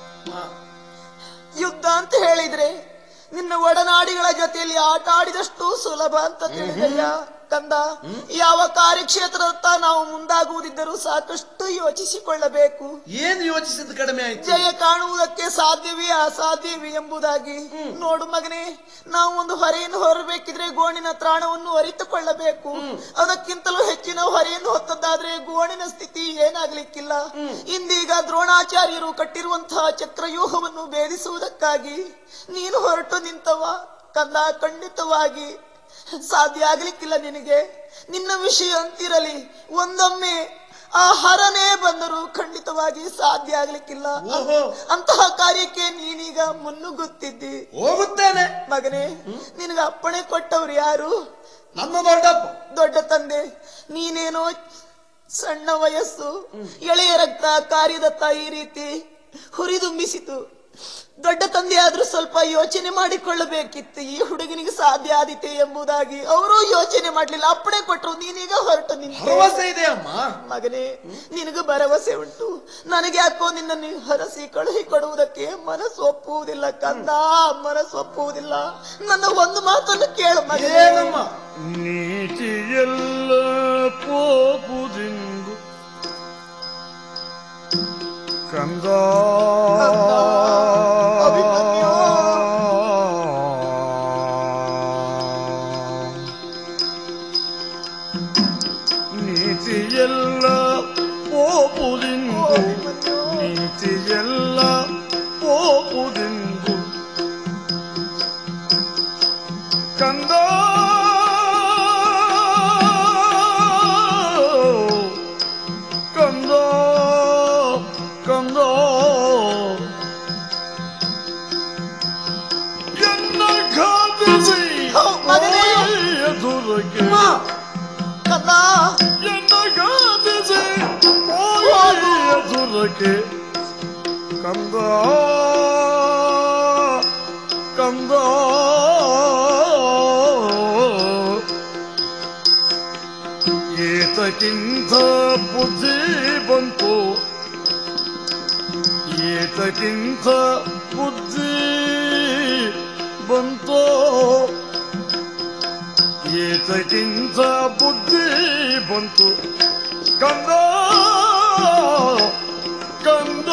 ಯುದ್ಧ ಅಂತ ಹೇಳಿದ್ರೆ ನಿನ್ನ ಒಡನಾಡಿಗಳ ಜೊತೆಯಲ್ಲಿ ಆಟ ಆಡಿದಷ್ಟು ಸುಲಭ ಅಂತ ತಿಳಿದಯ್ಯ ಕಂದ ಯಾವ ಕಾರ್ಯಕ್ಷೇತ್ರದತ್ತ ನಾವು ಮುಂದಾಗುವುದಿದ್ದರೂ ಸಾಕಷ್ಟು ಯೋಚಿಸಿಕೊಳ್ಳಬೇಕು ಏನ್ ಯೋಚಿಸಿದ ಕಡಿಮೆ ಆಯ್ತು ಜಯ ಕಾಣುವುದಕ್ಕೆ ಸಾಧ್ಯವೇ ಅಸಾಧ್ಯವೇ ಎಂಬುದಾಗಿ ನೋಡು ಮಗನೇ ನಾವು ಒಂದು ಹೊರೆಯನ್ನು ಹೊರಬೇಕಿದ್ರೆ ಗೋಣಿನ ತ್ರಾಣವನ್ನು ಅರಿತುಕೊಳ್ಳಬೇಕು ಅದಕ್ಕಿಂತಲೂ ಹೆಚ್ಚಿನ ಹೊರೆಯನ್ನು ಹೊತ್ತದ್ದಾದ್ರೆ ಗೋಣಿನ ಸ್ಥಿತಿ ಏನಾಗ್ಲಿಕ್ಕಿಲ್ಲ ಇಂದೀಗ ದ್ರೋಣಾಚಾರ್ಯರು ಕಟ್ಟಿರುವಂತಹ ಚಕ್ರವ್ಯೂಹವನ್ನು ಭೇದಿಸುವುದಕ್ಕಾಗಿ ನೀನು ಹೊರಟು ನಿಂತವ ಕಂದ ಖಂಡಿತವಾಗಿ ಸಾಧ್ಯ ಆಗ್ಲಿಕ್ಕಿಲ್ಲ ನಿನಗೆ ನಿನ್ನ ವಿಷಯ ಅಂತಿರಲಿ ಒಂದೊಮ್ಮೆ ಆ ಹರನೇ ಬಂದರೂ ಖಂಡಿತವಾಗಿ ಸಾಧ್ಯ ಆಗ್ಲಿಕ್ಕಿಲ್ಲ ಓಹೋ. ಅಂತಹ ಕಾರ್ಯಕ್ಕೆ ನೀನೀಗ ಮುನ್ನುಗ್ಗುತ್ತಿದ್ದಿ ಹೋಗುತ್ತೇನೆ ಮಗನೇ ನಿನಗ ಅಪ್ಪಣೆ ಕೊಟ್ಟವ್ರು ಯಾರು ನನ್ನ ದೊಡ್ಡಪ್ಪ ದೊಡ್ಡ ತಂದೆ ನೀನೇನೋ ಸಣ್ಣ ವಯಸ್ಸು ಎಳೆಯ ರಕ್ತ ಕಾರ್ಯದತ್ತ ಈ ರೀತಿ ಹುರಿದುಂಬಿಸಿತು ದೊಡ್ಡ ತಂದೆ ಆದ್ರೂ ಸ್ವಲ್ಪ ಯೋಚನೆ ಮಾಡಿಕೊಳ್ಳಬೇಕಿತ್ತು ಈ ಹುಡುಗನಿಗೆ ಸಾಧ್ಯ ಆದೀತೆ ಎಂಬುದಾಗಿ ಅವರು ಯೋಚನೆ ಮಾಡ್ಲಿಲ್ಲ ಅಪ್ಪಣೆ ಕೊಟ್ಟರು ನೀನೀಗ ಹೊರಟು ನಿಂತೆ ಭರವಸೆ ಇದೆ ಅಮ್ಮ ಮಗನೇ ನಿನಗೆ ಭರವಸೆ ಉಂಟು ನನಗೆ ಯಾಕೋ ನಿನ್ನನ್ನು ಹರಸಿ ಕಳುಹಿ ಕೊಡುವುದಕ್ಕೆ ಮನಸ್ಸು ಒಪ್ಪುವುದಿಲ್ಲ ಕಂದ ಮನಸ್ಸು ಒಪ್ಪುವುದಿಲ್ಲ ನನ್ನ ಒಂದು ಮಾತನ್ನು ಕೇಳು ಮಗನೇ ಏನಮ್ಮ ನೀತಿಯೆಲ್ಲ ಪೋಪುದಿಂದು ಕಂದ ಕಂದ, ಅಭಿಮನ್ಯು. ನೀತಿಯೆಲ್ಲ ಪೋಪುದಿಂದು ಓ ಅಭಿಮನ್ಯು. ನೀತಿಯೆಲ್ಲ ಪೋಪುದಿಂದು ಕಂದ ಕಂದ ಕಂದ ಎನ್ನ ಘಾತಿಸಿ ಹೋ, ಮಗನೇ. ಎದುರಿಗೆ ಅಮ್ಮ ಕಂದ ಎನ್ನ ಘಾತಿಸಿ ಎದುರಿಗೆ ಕಂದ ಕಂದ ಏತಕ್ಕಿಂತ ಬುದ್ಧಿ ಬಂತು ಏತಕ್ಕಿಂತ ಬುದ್ಧಿ ಬಂತು ಏತಕ್ಕಿಂತ ಬುದ್ಧಿ ಬಂತು ಕಂದ ಕಂದ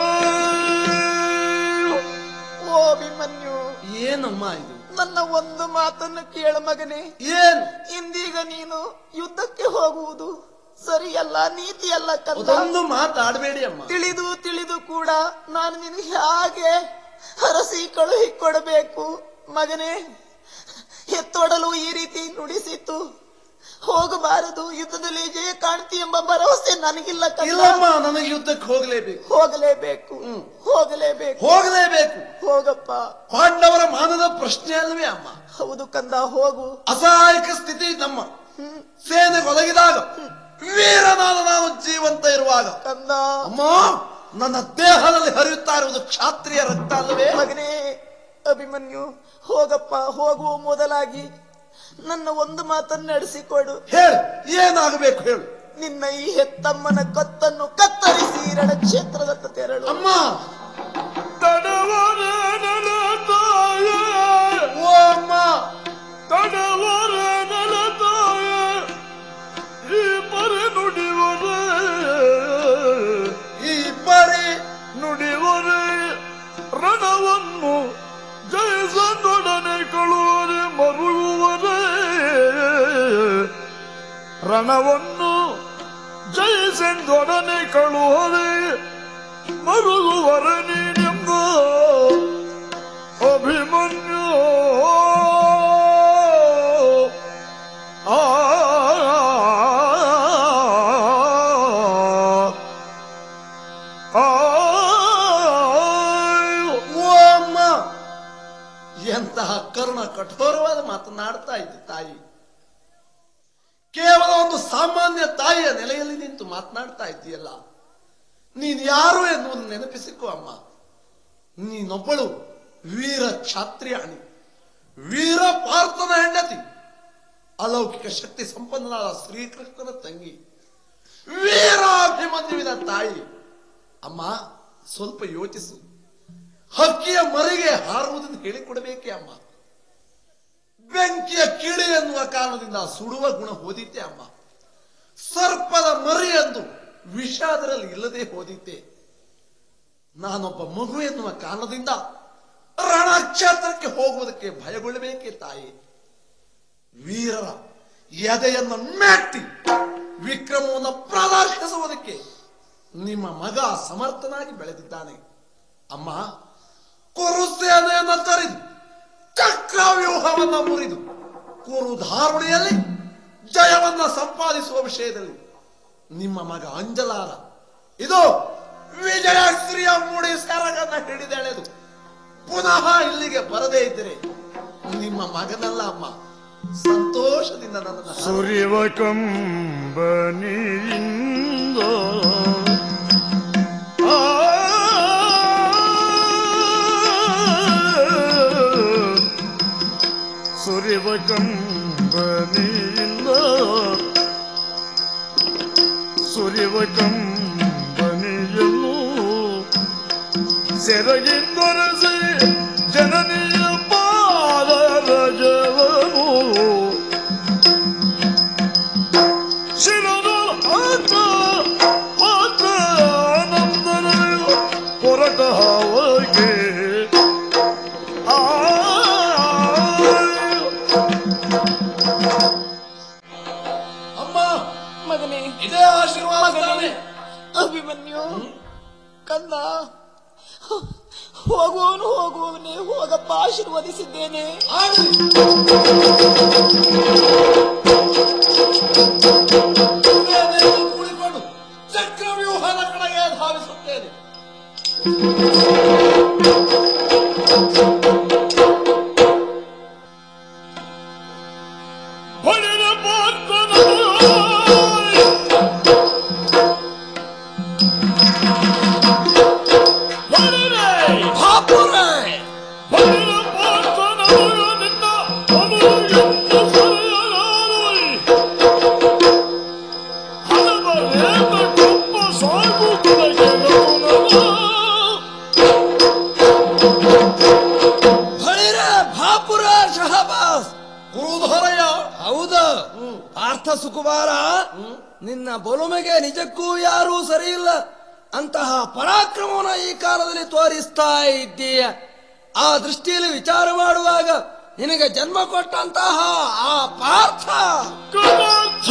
ಓ ಅಭಿಮನ್ಯು ಏನಮ್ಮ ಇದು ನನ್ನ ಒಂದು ಮಾತನ್ನು ಕೇಳು ಮಗನೇ ಏನ್ ಇಂದೀಗ ನೀನು ಯುದ್ಧಕ್ಕೆ ಹೋಗುವುದು ಸರಿಯಲ್ಲ ನೀತಿಯಲ್ಲ ಕಂದ ಅದೊಂದು ಮಾತಾಡಬೇಡಿ ಅಮ್ಮ ತಿಳಿದು ತಿಳಿದು ಕೂಡ ನಾನು ನಿನಗೆ ಹೇಗೆ ಹರಸಿ ಕಳುಹಿ ಕೊಡಬೇಕು ಮಗನೇ ಎತ್ತೊಡಲು ಈ ರೀತಿ ನುಡಿಸಿತು ಹೋಗಬಾರದು ಯುದ್ಧದಲ್ಲಿ ಜಯ ಕಾಣ್ತಿ ಎಂಬ ಭರವಸೆ ನನಗಿಲ್ಲ ಕಂದ ಇಲ್ಲಮ್ಮ ನನಗೆ ಯುದ್ಧಕ್ಕೆ ಹೋಗಲೇಬೇಕು ಹೋಗಲೇಬೇಕು ಹೋಗಲೇಬೇಕು ಹೋಗಲೇಬೇಕು ಹೋಗಪ್ಪ ಪಾಂಡವರ ಮಾನದ ಪ್ರಶ್ನೆ ಅಲ್ವೇ ಅಮ್ಮ ಹೌದು ಕಂದ ಹೋಗು ಅಸಹಾಯಕ ಸ್ಥಿತಿ ನಮ್ಮ ಹ್ಮ್ ಸೇನೆ ಒದಗಿದಾಗ ವೀರನಾದ ನಾವು ಜೀವಂತ ಇರುವಾಗ ಕಂದ ಅಮ್ಮ ನನ್ನ ದೇಹದಲ್ಲಿ ಹರಿಯುತ್ತಾ ಇರುವುದು ಕ್ಷಾತ್ರಿಯ ರಕ್ತ ಅಲ್ಲವೇ ಮಗನೇ ಅಭಿಮನ್ಯು ಹೋಗಪ್ಪ ಹೋಗುವ ಮೊದಲಾಗಿ ನನ್ನ ಒಂದು ಮಾತನ್ನು ನಡೆಸಿಕೊಡು ಹೇಳು ಏನಾಗಬೇಕು ಹೇಳು ನಿನ್ನ ಈ ಹೆತ್ತಮ್ಮನ ಕತ್ತನ್ನು ಕತ್ತರಿಸಿ ರಣಕ್ಷೇತ್ರದತ್ತ ತೆರಳು ಅಮ್ಮ ತಡವರ ನಲತಾಯ ಓ ಅಮ್ಮ ತಡವರ ನಲತಾಯ ಈ ಪರಿ ನುಡಿವರೆ ಈ ಪರಿ ನುಡಿವರೆ ರಣವನ್ನು ಜಯಿಸದೊಡನೆ ಕಳುವರೆ ಮರುಗುವರೆ ರಣವನ್ನು ಜಯಿಸೆಂದೊಡನೆ ಕಳುವರೆ ಮರುಗುವರೆ ನೀನೆಂಬ ಅಭಿಮನ್ಯು ಆ ಓ ಅಮ್ಮ ಎಂತಹ ಕರುಣ ಕಠೋರವಾದ ಮಾತನಾಡ್ತಾ ಇದ್ದೆ ತಾಯಿ ಕೇವಲ ಒಂದು ಸಾಮಾನ್ಯ ತಾಯಿಯ ನೆಲೆಯಲ್ಲಿ ನಿಂತು ಮಾತನಾಡ್ತಾ ಇದ್ದೀಯಲ್ಲ ನೀನು ಯಾರು ಎನ್ನುವುದು ನೆನಪಿಸಿಕೊ ಅಮ್ಮ ನೀನೊಬ್ಬಳು ವೀರ ಕ್ಷಾತ್ರಿಯಾಣಿ ವೀರ ಪಾರ್ಥನ ಹೆಂಡತಿ ಅಲೌಕಿಕ ಶಕ್ತಿ ಸಂಪನ್ನನಾದ ಶ್ರೀಕೃಷ್ಣನ ತಂಗಿ ವೀರಾಭಿಮನ್ಯುವಿನ ತಾಯಿ ಅಮ್ಮ ಸ್ವಲ್ಪ ಯೋಚಿಸು ಹಕ್ಕಿಯ ಮರಿಗೆ ಹಾರುವುದನ್ನು ಹೇಳಿಕೊಡಬೇಕೆ ಅಮ್ಮ ಬೆಂಕಿಯ ಕಿಳಿ ಎನ್ನುವ ಕಾರಣದಿಂದ ಸುಡುವ ಗುಣ ಹೋದಿತ್ತೆ ಅಮ್ಮ ಸರ್ಪದ ಮರಿ ಎಂದು ವಿಷ ಅದರಲ್ಲಿ ಇಲ್ಲದೆ ಹೋದಿತ್ತೆ ನಾನೊಬ್ಬ ಮಗು ಎನ್ನುವ ಕಾರಣದಿಂದ ರಣಕ್ಷೇತ್ರಕ್ಕೆ ಹೋಗುವುದಕ್ಕೆ ಭಯಗೊಳ್ಳಬೇಕೆ ತಾಯಿ ವೀರರ ಎದೆಯನ್ನು ಮೆಟ್ಟಿ ವಿಕ್ರಮವನ್ನು ಪ್ರದರ್ಶಿಸುವುದಕ್ಕೆ ನಿಮ್ಮ ಮಗ ಸಮರ್ಥನಾಗಿ ಬೆಳೆದಿದ್ದಾನೆ ಅಮ್ಮ ಕುರುಸೇನೆಯನ್ನು ತರಿದು ಚಕ್ರವ್ಯೂಹವನ್ನ ಮುರಿದು ಕುರುಧಾರುಣಿಯಲ್ಲಿ ಜಯವನ್ನ ಸಂಪಾದಿಸುವ ವಿಷಯದಲ್ಲಿ ನಿಮ್ಮ ಮಗ ಅಂಜಲಾರ ಇದು ವಿಜಯಶ್ರೀಯ ಮೂಡಿ ಸೆರಗನ್ನ ಹಿಡಿದೆಳೆದು ಪುನಃ ಇಲ್ಲಿಗೆ ಬರದೇ ಇದ್ದರೆ ನಿಮ್ಮ ಮಗನಲ್ಲ ಅಮ್ಮ ಸಂತೋಷದಿಂದ ನನ್ನನ್ನು ಹಾರ- ಸುರಿವ ಕಂಬನಿಯಿಂದ ಆ ಸುರಿವ ಕಂಬನಿಯಿಂದ ಸುರಿವ ಕಂಬನಿಯನ್ನು ಸೆರಗಿಂದೊರಸಿ ಜನನಿಯ ಪಾದರಜವನು ಶಿರದ ಆತ ಆತ ಆನಂದನಯು ಹೊರಟ ಹಾವಗೆ ಆ ಅಮ್ಮ ಮಗನೇ ಇದೇ ಆಶೀರ್ವಾದ ಮಗನೇ ತಾನೇ? ಅಭಿಮನ್ಯು ಕಂದ ಹೋಗುವವನು ಹೋಗುವವನೇ ಹೋಗಪ್ಪ ಆಶೀರ್ವದಿಸಿದ್ದೇನೆ ಆಗಲಿ. ಸೇನೆಯನ್ನು ಕೂಡಿಕೊಂಡು ಚಕ್ರವ್ಯೂಹದ ಕಡೆಗೆ ಧಾವಿಸುತ್ತೇನೆ ಹೊಳೆದ ಪಾರ್ಥನ ಹೊಳೆದೆ ಹೊಳೆದ ಪಾರ್ಥನ ನಿನ್ನ ಅನುಯಂತ ಸರೆಯಲಾರುವೈ ಹಣಬಲೇತ ಕೊಪ್ಪ ಸಾಗು ಕೊಡಗೆ ಬಳಿರ ಭಾಪುರ ಶಹಬಾಸ್ ಕುರುಧರಯ್ಯ ಹೌದ ಪಾರ್ಥ ಸುಕುಮಾರ ನಿನ್ನ ಬೊಲುಮೆಗೆ ನಿಜಕ್ಕೂ ಯಾರೂ ಸರಿಯಿಲ್ಲ ಅಂತಹ ಪರಾಕ್ರಮವನ್ನು ಈ ಕಾಲದಲ್ಲಿ ತೋರಿಸ್ತಾ ಇದ್ದೀಯ ಆ ದೃಷ್ಟಿಯಲ್ಲಿ ವಿಚಾರ ಮಾಡುವಾಗ ನಿನಗೆ ಜನ್ಮ ಕೊಟ್ಟಂತಹ ಆ ಪಾರ್ಥ ಕಮರ್ಥ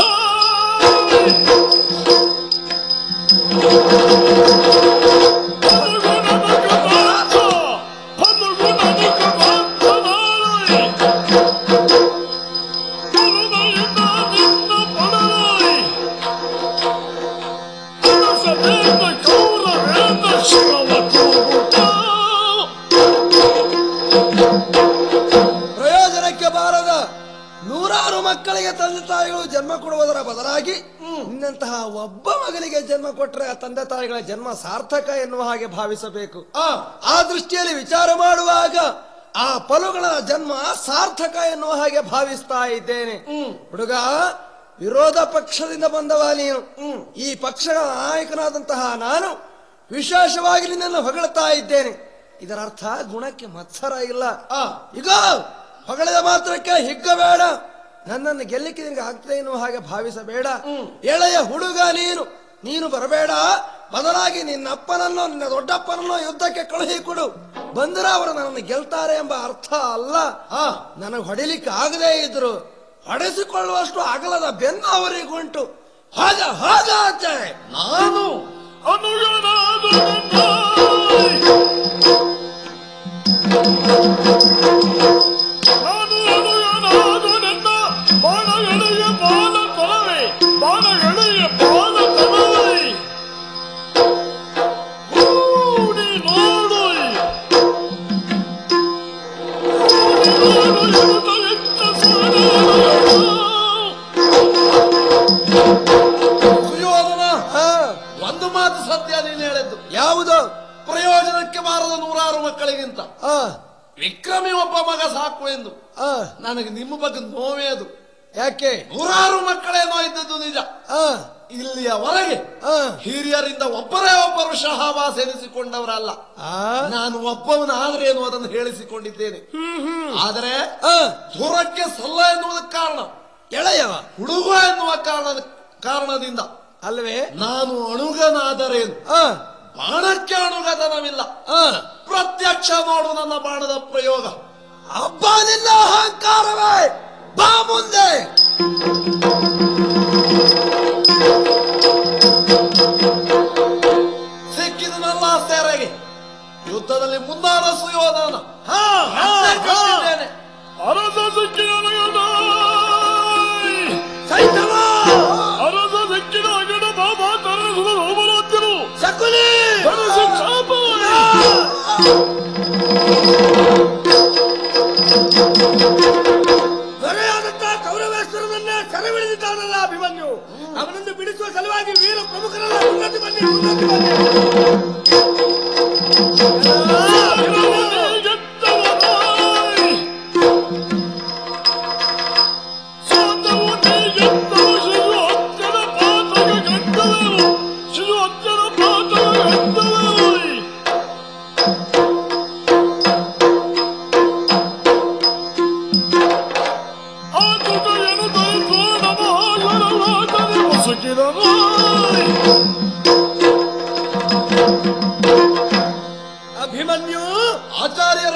ನೂರಾರು ಮಕ್ಕಳಿಗೆ ತಂದೆ ತಾಯಿಗಳು ಜನ್ಮ ಕೊಡುವುದರ ಬದಲಾಗಿ ನಿನ್ನಂತಹ ಒಬ್ಬ ಮಗನಿಗೆ ಜನ್ಮ ಕೊಟ್ಟರೆ ಆ ತಂದೆ ತಾಯಿಗಳ ಜನ್ಮ ಸಾರ್ಥಕ ಎನ್ನುವ ಹಾಗೆ ಭಾವಿಸಬೇಕು ಆ ಆ ದೃಷ್ಟಿಯಲ್ಲಿ ವಿಚಾರ ಮಾಡುವಾಗ ಆ ಫಲಗಳ ಜನ್ಮ ಸಾರ್ಥಕ ಎನ್ನುವ ಹಾಗೆ ಭಾವಿಸ್ತಾ ಇದ್ದೇನೆ ಹುಡುಗ ವಿರೋಧ ಪಕ್ಷದಿಂದ ಬಂದವ ನೀನು ಈ ಪಕ್ಷಗಳ ನಾಯಕನಾದಂತಹ ನಾನು ವಿಶೇಷವಾಗಿ ನಿನ್ನನ್ನು ಹೊಗಳ್ತಾ ಇದ್ದೇನೆ ಇದರ ಅರ್ಥ ಗುಣಕ್ಕೆ ಮತ್ಸರ ಇಲ್ಲ ಆ. ಈಗ ಹೊಗಳಿದ ಮಾತ್ರಕ್ಕೆ ಹಿಗ್ಗಬೇಡ ನನ್ನನ್ನು ಗೆಲ್ಲಿಕ್ಕೆ ನಿನಗೆ ಆಗ್ತದೆ ಎನ್ನುವ ಹಾಗೆ ಭಾವಿಸಬೇಡ ಎಳೆಯ ಹುಡುಗ ನೀನು ನೀನು ಬರಬೇಡ ಬದಲಾಗಿ ನಿನ್ನ ಅಪ್ಪನನ್ನೋ ನಿನ್ನ ದೊಡ್ಡಪ್ಪನನ್ನೋ ಯುದ್ಧಕ್ಕೆ ಕಳುಹಿಕೊಡು ಬಂದರೆ ಅವರು ನನ್ನನ್ನು ಗೆಲ್ತಾರೆ ಎಂಬ ಅರ್ಥ ಅಲ್ಲ ಆ. ನನಗೆ ಹೊಡಿಲಿಕ್ಕೆ ಆಗದೇ ಇದ್ರು ಹೊಡೆಸಿಕೊಳ್ಳುವಷ್ಟು ಅಗಲದ ಬೆನ್ನು ಅವರಿಗುಂಟು ಹಾಗ ಹಾಗ ಆಚೆ ನಾನು ಅನುಗನಾದ ನನ್ನ ನಾನು ಅನುಗನಾದ ನನ್ನ ಬಾಣಗಳಿಗೆ ಬಾಲ ತಲವೇ ಬಾಣಗಳಿಗೆ ಬಾಲ ತಲವೇ ಕೂಡಿ ನೋಡು ಕೂಡಿ ನೋಡು ಎತ್ತ ಸಾಧನ. ಸುಯೋಧನ ಹಾ, ಒಂದು ಮಾತು ಸತ್ಯ ನೀನು ಹೇಳಿದ್ದು ಯಾವುದು ಪ್ರಯೋಜನಕ್ಕೆ ಬಾರದ ನೂರಾರು ಮಕ್ಕಳಿಗಿಂತ ಆ, ವಿಕ್ರಮಿ ಒಬ್ಬ ಮಗ ಸಾಕು ಎಂದು ಆ, ನನಗೆ ನಿಮ್ಮ ಬಗ್ಗೆ ನೋವೇ ಅದು ಯಾಕೆ ನೂರಾರು ಮಕ್ಕಳೇನೋ ಇದ್ದದ್ದು ನಿಜ ಆ, ಇಲ್ಲಿಯವರೆಗೆ ಆ, ಹಿರಿಯರಿಂದ ಒಬ್ಬರೇ ಒಬ್ಬರು ಶಹವಾಸ ಎನಿಸಿಕೊಂಡವರಲ್ಲ ಆ, ನಾನು ಒಬ್ಬವನ ಆದ್ರೆ ಏನು ಅದನ್ನು ಹೇಳಿಸಿಕೊಂಡಿದ್ದೇನೆ ಆದರೆ ಆ, ದೂರಕ್ಕೆ ಸಲ್ಲ ಎನ್ನುವುದಕ್ಕೆ ಕಾರಣ ಎಳೆಯವ ಹುಡುಗ ಎನ್ನುವ ಕಾರಣದ ಕಾರಣದಿಂದ ಅಲ್ವೇ ನಾನು ಅಣುಗನಾದರೇನು ಆ, ಬಾಣಕ್ಕೆ ಅಣುಗತನವಿಲ್ಲ ಆ, ಪ್ರತ್ಯಕ್ಷ ನೋಡು ನನ್ನ ಬಾಣದ ಪ್ರಯೋಗ ಹಬ್ಬ ನಿನ್ನ ಅಹಂಕಾರವೇ ಬಾ ಮುಂದೆ ಸಿಕ್ಕಿದನಲ್ಲ ಸೆರೆಗೆ ಯುದ್ಧದಲ್ಲಿ ಮುಂದಾದ ಸುಯೋಧನ ಹಾ, ಹಾ, ಮತ್ತೆ ಹಾ. ಕಂಡಿದ್ದೇನೆ. ಅರಸ ಸಿಕ್ಕಿದ ಸೈತವ ಅರಸ ಸಿಕ್ಕಿದ ಅಗಡ ಬಾಬಾ ತರಸುವ ಹೋಮರಾಜ್ಯರು ಶಕುನಿ ಧರಿಸಿ ಚಾಪವಾಗಿ ದೊರೆಯಾದಂತಹ ಕೌರವೇಶ್ವರನನ್ನ ಸೆರೆಹಿಡಿದಿದ್ದಾನಲ್ಲ ಅಭಿಮನ್ಯು ಅವನನ್ನು ಬಿಡಿಸುವ ಸಲುವಾಗಿ ವೀರ ಪ್ರಮುಖರೆಲ್ಲ ಮುನ್ನಡೆ ಬನ್ನಿ ಮುನ್ನಡೆ ಬನ್ನಿ ಅಭಿಮನ್ಯು ಆಚಾರ್ಯರ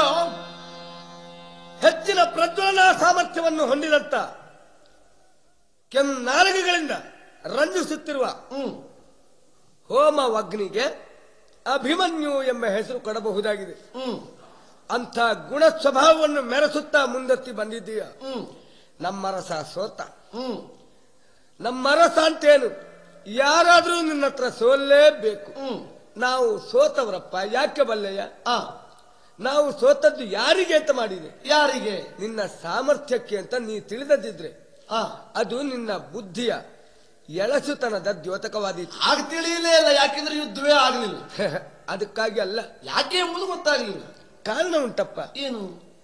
ಹೆಚ್ಚಿನ ಪ್ರಜ್ವಲನ ಸಾಮರ್ಥ್ಯವನ್ನು ಹೊಂದಿದಂತ ಕೆನ್ನಾಲಿಗೆಗಳಿಂದ ರಂಜಿಸುತ್ತಿರುವ ಹ್ಮ್ ಹೋಮ ಅಗ್ನಿಗೆ ಅಭಿಮನ್ಯು ಎಂಬ ಹೆಸರು ಕೊಡಬಹುದಾಗಿದೆ ಹ್ಮ್ ಅಂಥ ಗುಣ ಸ್ವಭಾವವನ್ನು ಮೆರೆಸುತ್ತಾ ಮುಂದೆತ್ತಿ ಬಂದಿದ್ದೀಯ ಹ್ಮ್ ನಮ್ಮ ರಸ ಸೋತ ಹ್ಮ್ ನಮ್ಮ ರಸ ಅಂತೇನು ಯಾರಾದ್ರೂ ನಿನ್ನ ಹತ್ರ ಸೋಲ್ಲೇಬೇಕು ಹ್ಮ್ ನಾವು ಸೋತವರಪ್ಪ ಯಾಕೆ ಬಲ್ಲೆಯ ಆ ನಾವು ಸೋತದ್ದು ಯಾರಿಗೆ ಅಂತ ಮಾಡಿದೆ ಯಾರಿಗೆ ನಿನ್ನ ಸಾಮರ್ಥ್ಯಕ್ಕೆ ಅಂತ ನೀ ತಿಳಿದದಿದ್ರೆ ಆ ಅದು ನಿನ್ನ ಬುದ್ಧಿಯ ಎಳಸುತನದ ದ್ಯೋತಕವಾದೀತು ಆಗ ತಿಳಿಯಲೇ ಇಲ್ಲ ಯಾಕೆಂದ್ರೆ ಯುದ್ಧವೇ ಆಗ್ಲಿಲ್ಲ ಅದಕ್ಕಾಗಿ ಅಲ್ಲ ಯಾಕೆ ಎಂಬುದು ಗೊತ್ತಾಗ್ಲಿಲ್ಲ ಕಾರಣ ಉಂಟಪ್ಪ ಏನು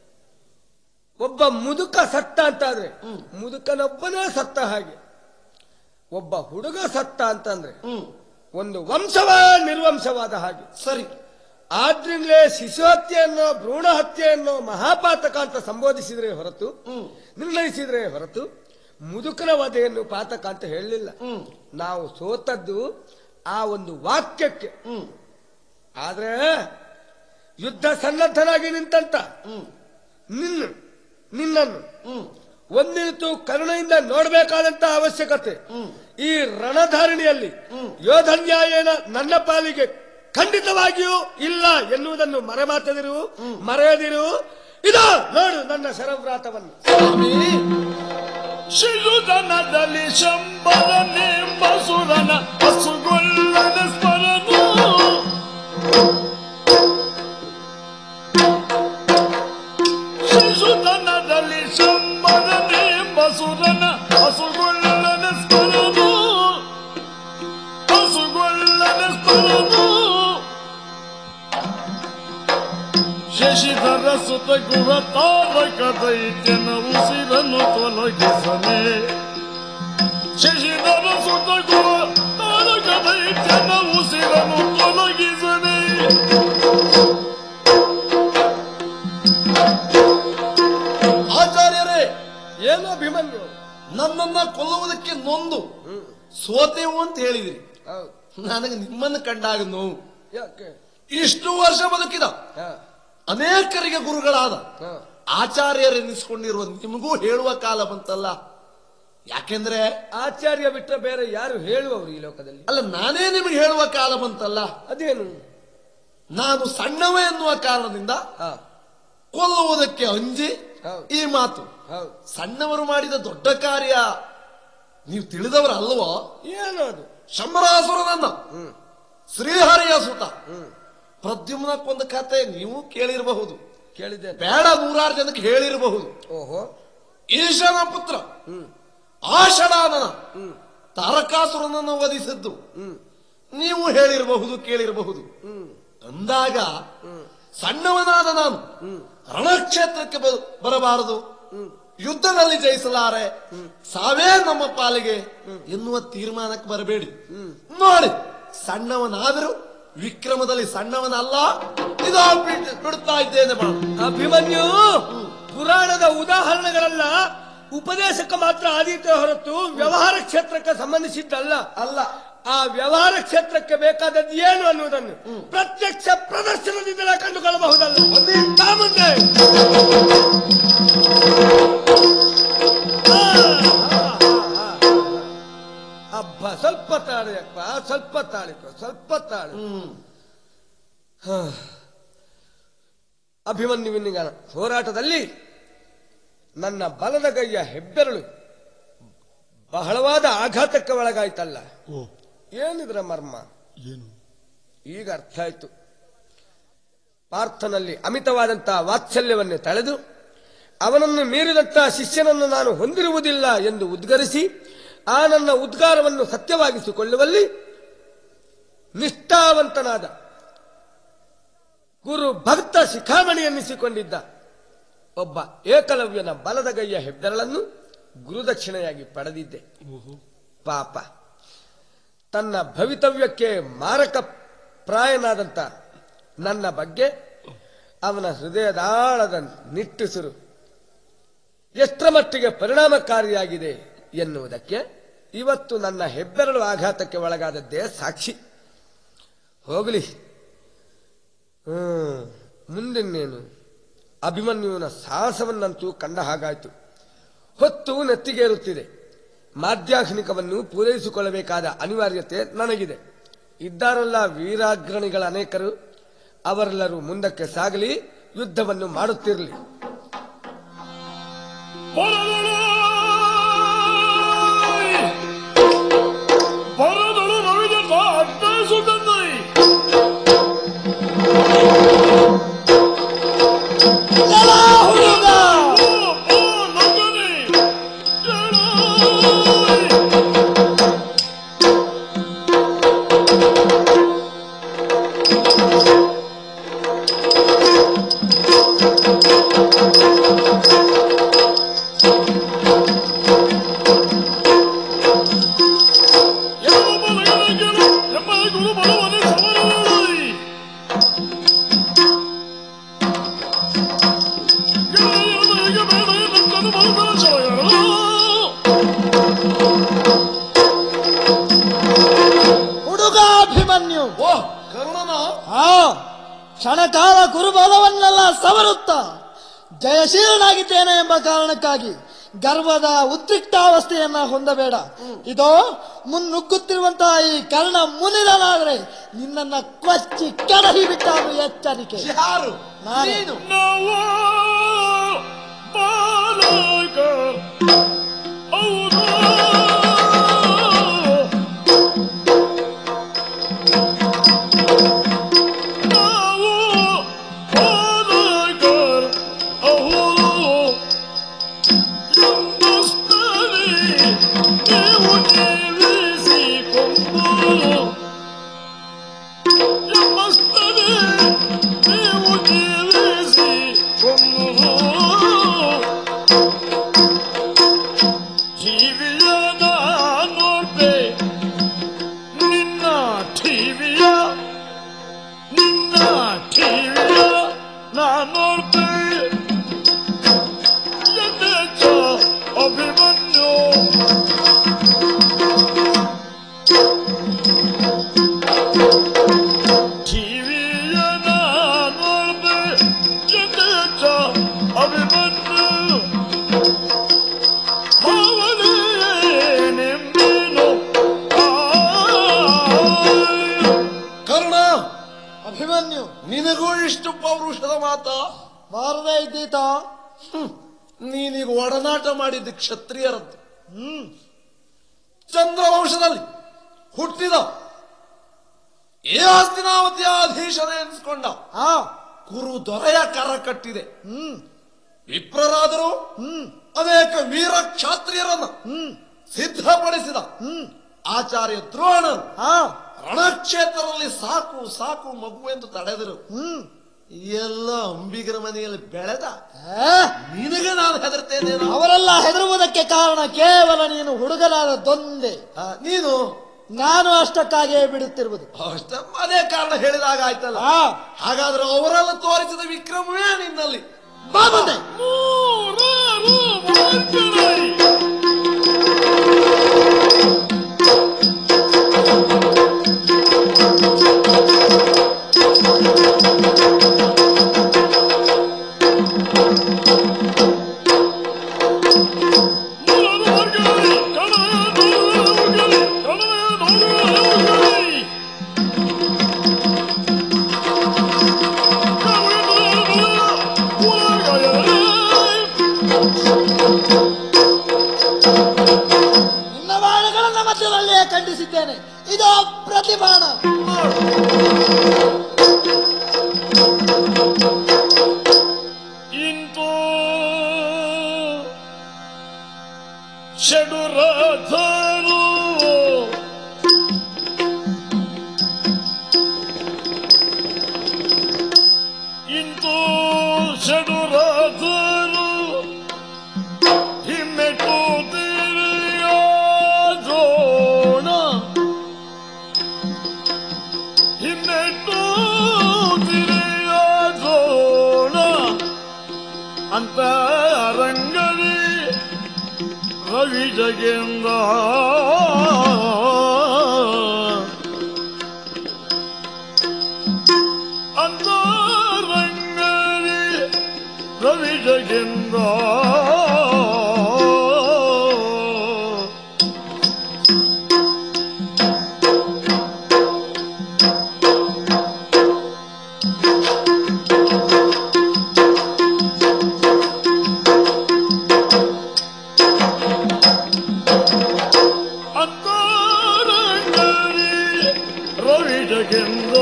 ಒಬ್ಬ ಮುದುಕ ಸತ್ತ ಅಂತಾದ್ರೆ ಹ್ಮ್. ಮುದುಕನೊಬ್ಬನೇ ಸತ್ತ ಹಾಗೆ ಒಬ್ಬ ಹುಡುಗ ಸತ್ತ ಅಂತಂದ್ರೆ ಹ್ಮ್ ಒಂದು ವಂಶವ ನಿರ್ವಂಶವಾದ ಹಾಗೆ ಸರಿ ಆದ್ರಿಂದಲೇ ಶಿಶು ಹತ್ಯೆಯನ್ನೋ ಭ್ರೂಣ ಹತ್ಯೆಯನ್ನೋ ಮಹಾಪಾತಕ ಅಂತ ಸಂಬೋಧಿಸಿದ್ರೆ ಹೊರತು ಹ್ಮ್ ನಿರ್ಣಯಿಸಿದ್ರೆ ಹೊರತು ಮುದುಕನ ವಧೆಯನ್ನು ಪಾತಕ ಅಂತ ಹೇಳಲಿಲ್ಲ ಹ್ಮ್ ನಾವು ಸೋತದ್ದು ಆ ಒಂದು ವಾಕ್ಯಕ್ಕೆ ಹ್ಮ್ ಆದ್ರೆ ಯುದ್ಧ ಸನ್ನದ್ಧನಾಗಿ ನಿಂತಂತ ಹ್ಮ್ ನಿನ್ನ ನಿನ್ನನ್ನು ಹ್ಮ್ ಒಂದಿನಿತು ಕರುಣೆಯಿಂದ ನೋಡಬೇಕಾದಂತ ಅವಶ್ಯಕತೆ ಹ್ಮ್. ಈ ರಣಧಾರಣಿಯಲ್ಲಿ ಹ್ಮ್. ಯೋಧನ್ಯಾಯನ ನನ್ನ ಪಾಲಿಗೆ ಖಂಡಿತವಾಗಿಯೂ ಇಲ್ಲ ಎನ್ನುವುದನ್ನು ಮರೆಮಾತದಿರು ಮರೆಯದಿರು ಇದು ನೋಡು ನನ್ನ ಶರವ್ರಾತವನ್ನು ಸ್ವಾಮಿ ಶಿಶುಧನದಲ್ಲಿ ಶಂಬರ ನಿಂಬಸುರನ ಹಸುಗೊಲ್ಲದ ಸ್ಮರನು ಶಿಶುಧನದಲ್ಲಿ ಶಂಬರ ನಿಂಬ ಸುರನ ಹಸುಗೊಳ್ಳನ ಸ್ಮರನು ಹಸುಗೊಳ್ಳನ ಸ್ಮರನು ಶಶಿಧರ ಸುತ ಗುಹ ತಾರಕ ದೈತ್ಯನ ಉಸಿರನ್ನು ತೊಲಗಿಸನೆ ಶಶಿಧರ ಸುತ ಗುಹ ತಾರಕ ದೈತ್ಯನ ಉಸಿರನ್ನು ತೊಲಗಿಸನೆ ಆಚಾರ್ಯರೇ ಏನು ಅಭಿಮನ್ಯು ನನ್ನನ್ನ ಕೊಲ್ಲುವುದಕ್ಕೆ ನೊಂದು ಸೋತೆವು ಅಂತ ಹೇಳಿದಿರಿ ಹೌದು ನನಗೆ ನಿಮ್ಮನ್ನು ಕಂಡಾಗ ನೋವು ಯಾಕೆ ಇಷ್ಟು ವರ್ಷ ಬದುಕಿದ ಹ, ಅನೇಕರಿಗೆ ಗುರುಗಳಾದ ಹ. ಆಚಾರ್ಯರೆನಿಸಿಕೊಂಡಿರುವ ನಿಮಗೂ ಹೇಳುವ ಕಾಲ ಬಂತಲ್ಲ ಯಾಕೆಂದ್ರೆ ಆಚಾರ್ಯ ಬಿಟ್ಟ ಬೇರೆ ಯಾರು ಹೇಳುವವರು ಈ ಲೋಕದಲ್ಲಿ ಅಲ್ಲ ನಾನೇ ನಿಮಗೆ ಹೇಳುವ ಕಾಲ ಬಂತಲ್ಲ ಅದೇನು ನಾನು ಸಣ್ಣವ ಎನ್ನುವ ಕಾರಣದಿಂದ ಹ, ಕೊಲ್ಲುವುದಕ್ಕೆ ಅಂಜಿ ಹೌದು. ಈ ಮಾತು ಹೌದು ಸಣ್ಣವರು ಮಾಡಿದ ದೊಡ್ಡ ಕಾರ್ಯ ನೀವು ತಿಳಿದವರು ಅಲ್ವೋ ಏನು ಅದು ಶಂಬರಾಸುರನನ್ನ ಹ್ಮ್ ಶ್ರೀಹರಿಯ ಸುತ ಹ್ಮ್ ಪ್ರದ್ಯುಮ್ನಕ್ಕೊಂದು ಕತೆ ನೀವು ಕೇಳಿರಬಹುದು ಕೇಳಿದ್ದೇನೆ ಬೇಡ ನೂರಾರು ಜನಕ್ಕೆ ಹೇಳಿರಬಹುದು ಓಹೋ ಈಶನ ಪುತ್ರ ಹ್ಮ್ ಆಷಡಾನನ ಹ್ಮ್ ತಾರಕಾಸುರನನ್ನು ವಧಿಸಿದ್ದು ಹ್ಮ್ ನೀವು ಹೇಳಿರಬಹುದು ಕೇಳಿರಬಹುದು ಹ್ಮ್ ಅಂದಾಗ ಹ್ಮ್ ಸಣ್ಣವನಾದ ನಾನು ಹ್ಮ್ ರಣಕ್ಷೇತ್ರಕ್ಕೆ ಬ- ಬರಬಾರದು ಹ್ಮ್ ಯುದ್ಧದಲ್ಲಿ ಜಯಿಸಲಾರೆ ಸಾವೇ ನಮ್ಮ ಪಾಲಿಗೆ ಎನ್ನುವ ತೀರ್ಮಾನಕ್ಕೆ ಬರಬೇಡಿ ನೋಡಿ ಸಣ್ಣವನಾದರೂ ವಿಕ್ರಮದಲ್ಲಿ ಸಣ್ಣವನಲ್ಲ ಇದಾ ಬಿಡ್- ಬಿಡ್ತಾ ಇದ್ದೇನೆ ಬಾ ಅಭಿಮನ್ಯು ಪುರಾಣದ ಉದಾಹರಣೆಗಳೆಲ್ಲ ಉಪದೇಶಕ್ಕೆ ಮಾತ್ರ ಆದೀತೆ ಹೊರತು ವ್ಯವಹಾರ ಕ್ಷೇತ್ರಕ್ಕೆ ಸಂಬಂಧಿಸಿದ್ದಲ್ಲ ಅಲ್ಲ ಆ ವ್ಯವಹಾರ ಕ್ಷೇತ್ರಕ್ಕೆ ಬೇಕಾದದ್ದು ಏನು ಅನ್ನುವುದನ್ನು ಪ್ರತ್ಯಕ್ಷ ಪ್ರದರ್ಶನದಿಂದಲೇ ಕಂಡುಕೊಳ್ಳಬಹುದಲ್ಲ ಬಾ ಮುಂದೆ. ಆ, ಆ, ಆ, ಆ. ಅಬ್ಬ ಸ್ವಲ್ಪ ತಾಳಿಯಪ್ಪ ಸ್ವಲ್ಪ ತಾಳಿಕೊ ಸ್ವಲ್ಪ ತಾಳಿ ಹ್ಮ್ ಅಭಿಮನ್ಯುವಿನ ಹೋರಾಟದಲ್ಲಿ ನನ್ನ ಬಲದ ಕೈಯ ಹೆಬ್ಬೆರಳು ಬಹಳವಾದ ಆಘಾತಕ್ಕೆ ಒಳಗಾಯ್ತಲ್ಲ ಏನಿದ್ರ ಮರ್ಮ ಏನು ಈಗ ಅರ್ಥ ಆಯ್ತು ಪಾರ್ಥನಲ್ಲಿ ಅಮಿತವಾದಂತಹ ವಾತ್ಸಲ್ಯವನ್ನು ತಳೆದು ಅವನನ್ನು ಮೀರಿದಂತಹ ಶಿಷ್ಯನನ್ನು ನಾನು ಹೊಂದಿರುವುದಿಲ್ಲ ಎಂದು ಉದ್ಗರಿಸಿ ಆ ನನ್ನ ಉದ್ಗಾರವನ್ನು ಸತ್ಯವಾಗಿಸಿಕೊಳ್ಳುವಲ್ಲಿ ನಿಷ್ಠಾವಂತನಾದ ಗುರು ಭಕ್ತ ಶಿಖಾಮಣಿ ಎನ್ನಿಸಿಕೊಂಡಿದ್ದ ಒಬ್ಬ ಏಕಲವ್ಯನ ಬಲದಗೈಯ ಹೆಬ್ಬೆರಳನ್ನು ಗುರುದಕ್ಷಿಣೆಯಾಗಿ ಪಡೆದಿದ್ದೆ ಪಾಪ ತನ್ನ ಭವಿತವ್ಯಕ್ಕೆ ಮಾರಕ ಪ್ರಾಯನಾದಂತ ನನ್ನ ಬಗ್ಗೆ ಅವನ ಹೃದಯದಾಳದ ನಿಟ್ಟುಸಿರು ಎಷ್ಟರ ಮಟ್ಟಿಗೆ ಪರಿಣಾಮಕಾರಿಯಾಗಿದೆ ಎನ್ನುವುದಕ್ಕೆ ಇವತ್ತು ನನ್ನ ಹೆಬ್ಬೆರಳು ಆಘಾತಕ್ಕೆ ಒಳಗಾದದ್ದೇ ಸಾಕ್ಷಿ ಹೋಗಲಿ ಹ್ಮ್ ಮುಂದಿನ್ನೇನು ಅಭಿಮನ್ಯುವಿನ ಸಾಹಸವನ್ನಂತೂ ಕಂಡ ಹಾಗಾಯ್ತು ಹೊತ್ತು ನೆತ್ತಿಗೇರುತ್ತಿದೆ ಮಾಧ್ಯಾಹ್ನಿಕವನ್ನು ಪೂರೈಸಿಕೊಳ್ಳಬೇಕಾದ ಅನಿವಾರ್ಯತೆ ನನಗಿದೆ ಇದ್ದಾರಲ್ಲ ವೀರಾಗ್ರಣಿಗಳ ಅನೇಕರು ಅವರೆಲ್ಲರೂ ಮುಂದಕ್ಕೆ ಸಾಗಲಿ ಯುದ್ಧವನ್ನು ಮಾಡುತ್ತಿರಲಿ ಬರದಳು ಬರದಳು ರವಿದತ್ತ ಅರ್ಥೈಸುತ್ತಂದೈ ಹುಡುಗ ಓ ಓ ನಕ್ಕನೆ ಕೇಳು ಯಾವ ಬಲಗಡೆಗೆನು ಎಂಬ ಗುರು ಬಲವನ್ನೇ ಸಮರದಲ್ಲಿ ಗೆಳೆಯನಿಗೆ ಬೇಡ ನನ್ನನ್ನು ಮರುಕಳ ಸಲಹೆಗಳು ಹುಡುಗ ಅಭಿಮನ್ಯು ಓ ಕರ್ಣನ ಆ ಕ್ಷಣಕಾಲ ಗುರುಬಲವನ್ನೆಲ್ಲ ಸವರುತ್ತ ಜಯಶೀಲನಾಗಿದ್ದೇನೆ ಎಂಬ ಕಾರಣಕ್ಕಾಗಿ ಗರ್ವದ ಉದ್ರಿಕ್ತಾವಸ್ಥೆಯನ್ನ ಹೊಂದಬೇಡ ಇದೋ ಮುನ್ನುಗ್ಗುತ್ತಿರುವಂತಹ ಈ ಕರ್ಣ ಮುನಿದನಾದ್ರೆ ನಿನ್ನನ್ನ ಕೊಚ್ಚಿ ಕೆಡಹಿ ಬಿಟ್ಟಾನು ಎಚ್ಚರಿಕೆ ಯಾರು ನಾನೇ. ನೀನು ನಾವು ಬಾಲಕ ಹೌದು ನಾವು ಬಾಲಕ ಹೌದು ಎಂಬಷ್ಟೇ ನೀವು ಜೀವಿಸಿಕೊಂಡು ಎಮ್ಮಸ್ತದೆ ನೀವು ಜೀವಿಸಿಕೊಂಡು ಜೀವಿಯ ನೋಡ್ಬೆ ನಿನ್ನ ಟಿವಿಯ ನಿನ್ನ ಟಿವಿಯ ನಾನೋಡ್ಬೆ ಎನ್ನೆಚ್ಚ ಅಭಿಮನ್ಯು ಟಿವಿಯ ನಾನೋಡ್ಬೆ ಎನ್ನೆಚ್ಚ ಅಭಿಮನ್ಯು ಅವನೇನೆಂಬೆನು ಕರ್ಣ ಅಭಿಮನ್ಯು ನಿನಗೂ ಇಷ್ಟು ಪೌರುಷದ ಮಾತ ಬಾರದೇ ಇದ್ದೀತ ನೀನೀಗ ಒಡನಾಟ ಮಾಡಿದ್ದು ಕ್ಷತ್ರಿಯರದ್ದು ಚಂದ್ರವಂಶದಲ್ಲಿ ಹುಟ್ಟಿದ ಏ ಹಸ್ತಿನಾವತಿಯ ಅಧೀಶನ ಎನಿಸ್ಕೊಂಡ ಹಾ ಕುರು ದೊರೆಯ ಕರ ಕಟ್ಟಿದೆ ಹ್ಮ್ ವಿಪ್ರರಾದರು ಹ್ಮ್ ಅನೇಕ ವೀರ ಕ್ಷಾತ್ರಿಯರನ್ನು ಹ್ಮ್ ಸಿದ್ಧಪಡಿಸಿದ ಹ್ಮ್ ಆಚಾರ್ಯ ದ್ರೋಣರು ಹಾ ರಣಕ್ಷೇತ್ರದಲ್ಲಿ ಸಾಕು ಸಾಕು ಮಗುವೆಂದು ತಡೆದರು ಹ್ಮ್ ಎಲ್ಲ ಅಂಬಿಗರ ಮನೆಯಲ್ಲಿ ಬೆಳೆದ ಏ, ನಿನಗೆ ನಾನು ಹೆದರ್ತೇನೇನೋ ಅವರೆಲ್ಲ ಹೆದರುವುದಕ್ಕೆ ಕಾರಣ ಕೇವಲ ನೀನು ಹುಡುಗನಾದ ದೊಂದೆ ಆ, ನೀನು ನಾನು ಅಷ್ಟಕ್ಕಾಗಿಯೇ ಬಿಡುತ್ತಿರುವುದು ಅಷ್ಟ ಅದೇ ಕಾರಣ ಹೇಳಿದಾಗ ಆಯ್ತಲ್ಲ ಹಾ ಹಾಗಾದ್ರೆ ಅವರೆಲ್ಲ ತೋರಿಸಿದ ವಿಕ್ರಮವೇ ನಿನ್ನಲ್ಲಿ ಬಾ ಬಂದೆ ಮೂರಾರು ಮಾರ್ಗರೈ ಮೂರಾರು ಮಾರ್ಗರೈ ಕಣವೆ ನೋಡುವೆ ಕಣವೆ ನೋಡುವೆ ನಿನ್ನ ಬಾಣಗಳನ್ನ ಮಧ್ಯದಲ್ಲಿಯೇ ಖಂಡಿಸಿದ್ದೇನೆ ಇದು ಪ್ರತಿಬಾಣ ಇಂತು ಷಡುರಥರು ಇಂತು ಷಡುರಥರು ಹಿಮ್ಮೆಟ್ಟು ದ್ರೋಣ ಹಿಮ್ಮೆಟ್ಟು ದ್ರೋಣ ಅಂತ ರಂಗವಿ ರವಿ ಜಗೇಂದ್ರ ಅಂತ ರಂಗವಿ ರವಿ ಜಗೇಂದ್ರ ಅಂತ ರಂಗವಿ ರವಿ ಜಗೇಂದ್ರ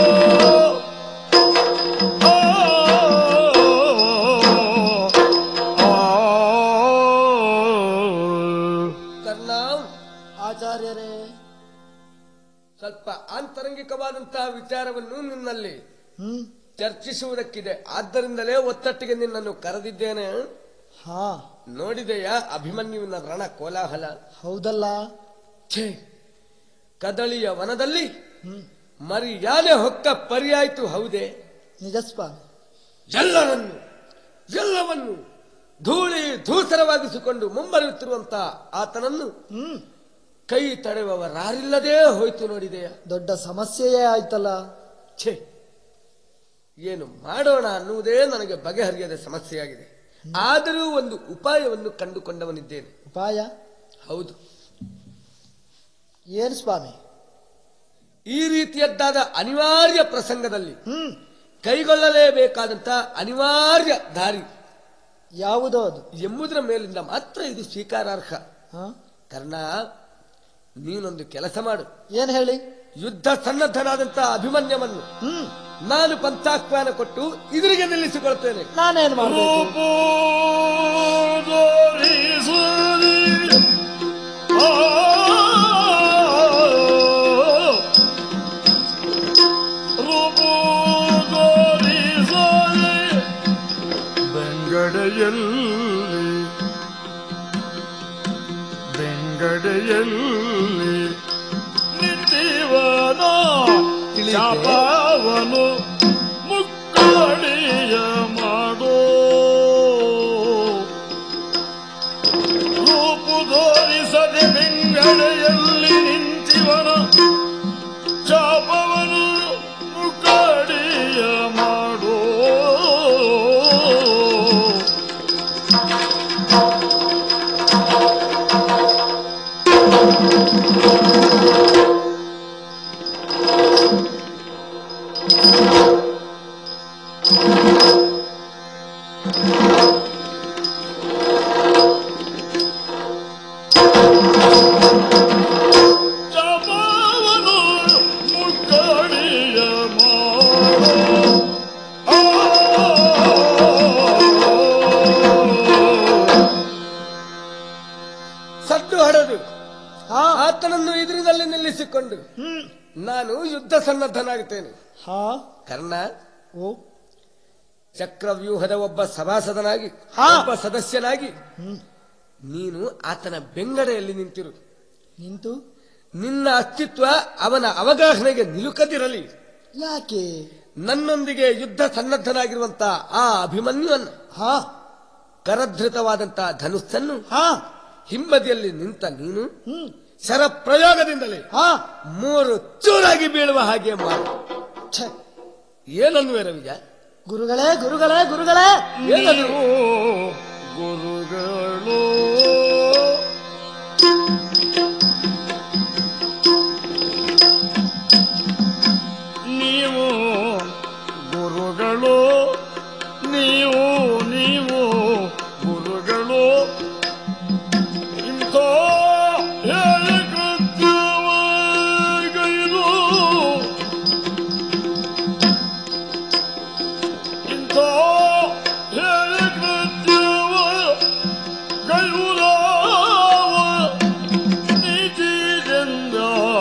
ಕರ್ಣ ಆಚಾರ್ಯರೇ ಸ್ವಲ್ಪ ಆಂತರಂಗಿಕವಾದಂತಹ ವಿಚಾರವನ್ನು ನಿನ್ನಲ್ಲಿ ಹ್ಮ್ ಚರ್ಚಿಸುವುದಕ್ಕಿದೆ ಆದ್ದರಿಂದಲೇ ಒತ್ತಟ್ಟಿಗೆ ನಿನ್ನನ್ನು ಕರೆದಿದ್ದೇನೆ ಹಾ ನೋಡಿದೆಯಾ ಅಭಿಮನ್ಯುವಿನ ರಣ ಕೋಲಾಹಲ ಹೌದಲ್ಲ ಛೇ ಕದಳಿಯ ವನದಲ್ಲಿ ಹ್ಮ್ ಮರಿಯಾನೆ ಹೊಕ್ಕ ಪರಿಯಾಯ್ತು ಹೌದೇ ನಿಜ ಸ್ವಾಮಿ ಎಲ್ಲರನ್ನು ಎಲ್ಲವನ್ನು ಧೂಳಿ ಧೂಸರವಾಗಿಸಿಕೊಂಡು ಮುಂಬರುತ್ತಿರುವಂತ ಆತನನ್ನು ಹ್ಮ್ ಕೈ ತಡೆಯುವವರಾರಿಲ್ಲದೇ ಹೋಯ್ತು ನೋಡಿದೆಯಾ ದೊಡ್ಡ ಸಮಸ್ಯೆಯೇ ಆಯ್ತಲ್ಲ ಛೇ ಏನು ಮಾಡೋಣ ಅನ್ನುವುದೇ ನನಗೆ ಬಗೆಹರಿಯದ ಸಮಸ್ಯೆಯಾಗಿದೆ ಆದರೂ ಒಂದು ಉಪಾಯವನ್ನು ಕಂಡುಕೊಂಡವನಿದ್ದೇನೆ ಉಪಾಯ ಹೌದು ಏನು ಸ್ವಾಮಿ ಈ ರೀತಿಯದ್ದಾದ ಅನಿವಾರ್ಯ ಪ್ರಸಂಗದಲ್ಲಿ ಹ್ಮ್ ಕೈಗೊಳ್ಳಲೇಬೇಕಾದಂತ ಅನಿವಾರ್ಯ ದಾರಿ ಯಾವುದೋ ಅದು ಎಂಬುದರ ಮೇಲಿಂದ ಮಾತ್ರ ಇದು ಸ್ವೀಕಾರಾರ್ಹ ಹಾ ಕರ್ಣ ನೀನೊಂದು ಕೆಲಸ ಮಾಡು ಏನ್ ಹೇಳಿ ಯುದ್ಧ ಸನ್ನದ್ಧನಾದಂತ ಅಭಿಮನ್ಯವನ್ನು ಹ್ಮ್ ನಾನು ಪಂಚಾಹ್ವಾನ ಕೊಟ್ಟು ಇದರಿಗೆ ನಿಲ್ಲಿಸಿಕೊಳ್ತೇನೆ ನಾನೇನ್ ಮಾಡ್ಬೇಕು ರೂಪೋದರಿಸಲಿ ಆ ಬೆಂಗಡೆಯಲ್ಲಿ ನಿಂತಿವನ ತಿಳಿಯಿತೆ? ಶಾಪವನು ಮುಕ್ಕಳಿಯ ಮಾಡೋ ರೂಪು ತೋರಿಸದೆ ಬೆಂಗಡೆಯಲ್ಲಿ ನಿಂತಿವನ ಶಾಪವನು ಮುಕ್ಕಡಿಯ ಮಾಡೋ ಶಾಪವನು ಮುಕ್ಕಡಿಯ ಮಾಡೋ ಸದ್ದು ಹೊಡೆದು ಹಾ ಆತನನ್ನು ಎದುರಿನಲ್ಲಿ ನಿಲ್ಲಿಸಿಕೊಂಡು ಹ್ಮ್ ನಾನು ಯುದ್ಧ ಸನ್ನದ್ಧನಾಗುತ್ತೇನೆ ಹಾ ಕರ್ಣ ಓ ಚಕ್ರವ್ಯೂಹದ ಒಬ್ಬ ಸಭಾಸದನಾಗಿ ಹಾ. ಒಬ್ಬ ಸದಸ್ಯನಾಗಿ ಹ್ಮ್ ನೀನು ಆತನ ಬೆಂಗಡೆಯಲ್ಲಿ ನಿಂತಿರು ನಿಂತು ನಿನ್ನ ಅಸ್ತಿತ್ವ ಅವನ ಅವಗಾಹನೆಗೆ ನಿಲುಕದಿರಲಿ ಯಾಕೆ ನನ್ನೊಂದಿಗೆ ಯುದ್ಧ ಸನ್ನದ್ಧನಾಗಿರುವಂತ ಆ ಅಭಿಮನ್ಯುವನ್ನು ಹಾ ಕರಧೃತವಾದಂತಹ ಧನುಸ್ಸನ್ನು ಹಾ ಹಿಂಬದಿಯಲ್ಲಿ ನಿಂತ ನೀನು ಹ್ಮ್ ಶರಪ್ರಯೋಗದಿಂದಲೇ ಹಾ ಮೂರು ಚೂರಾಗಿ ಬೀಳುವ ಹಾಗೆ ಮಾಡು ಛೆ, ಏನನ್ನುವೆ ರವಿಜ ಗುರುಗಳೇ ಗುರುಗಳೇ ಗುರುಗಳೇ ಏನದು ಗುರುಗಳು ನೀವು ಗುರುಗಳು ನೀವು ನೀವು ಗುರುಗಳು ಇಂಥ ಹೇಯ ಕೃತ್ಯವಗೈದು ಇಂಥ ಹೇಯ ಕೃತ್ಯವ ಗೈಯುಲಾವ ನೀತಿಯಿಂದ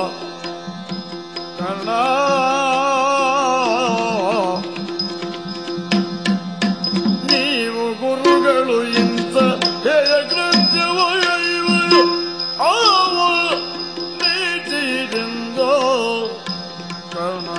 ಕರ್ಣ ನೀವು ಗುರುಗಳು ಇಂಥ ಹೇಯ ಕೃತ್ಯವ ಗೈಯುವ ಆವ ನೀತಿಯಿಂದ ಕರ್ಣ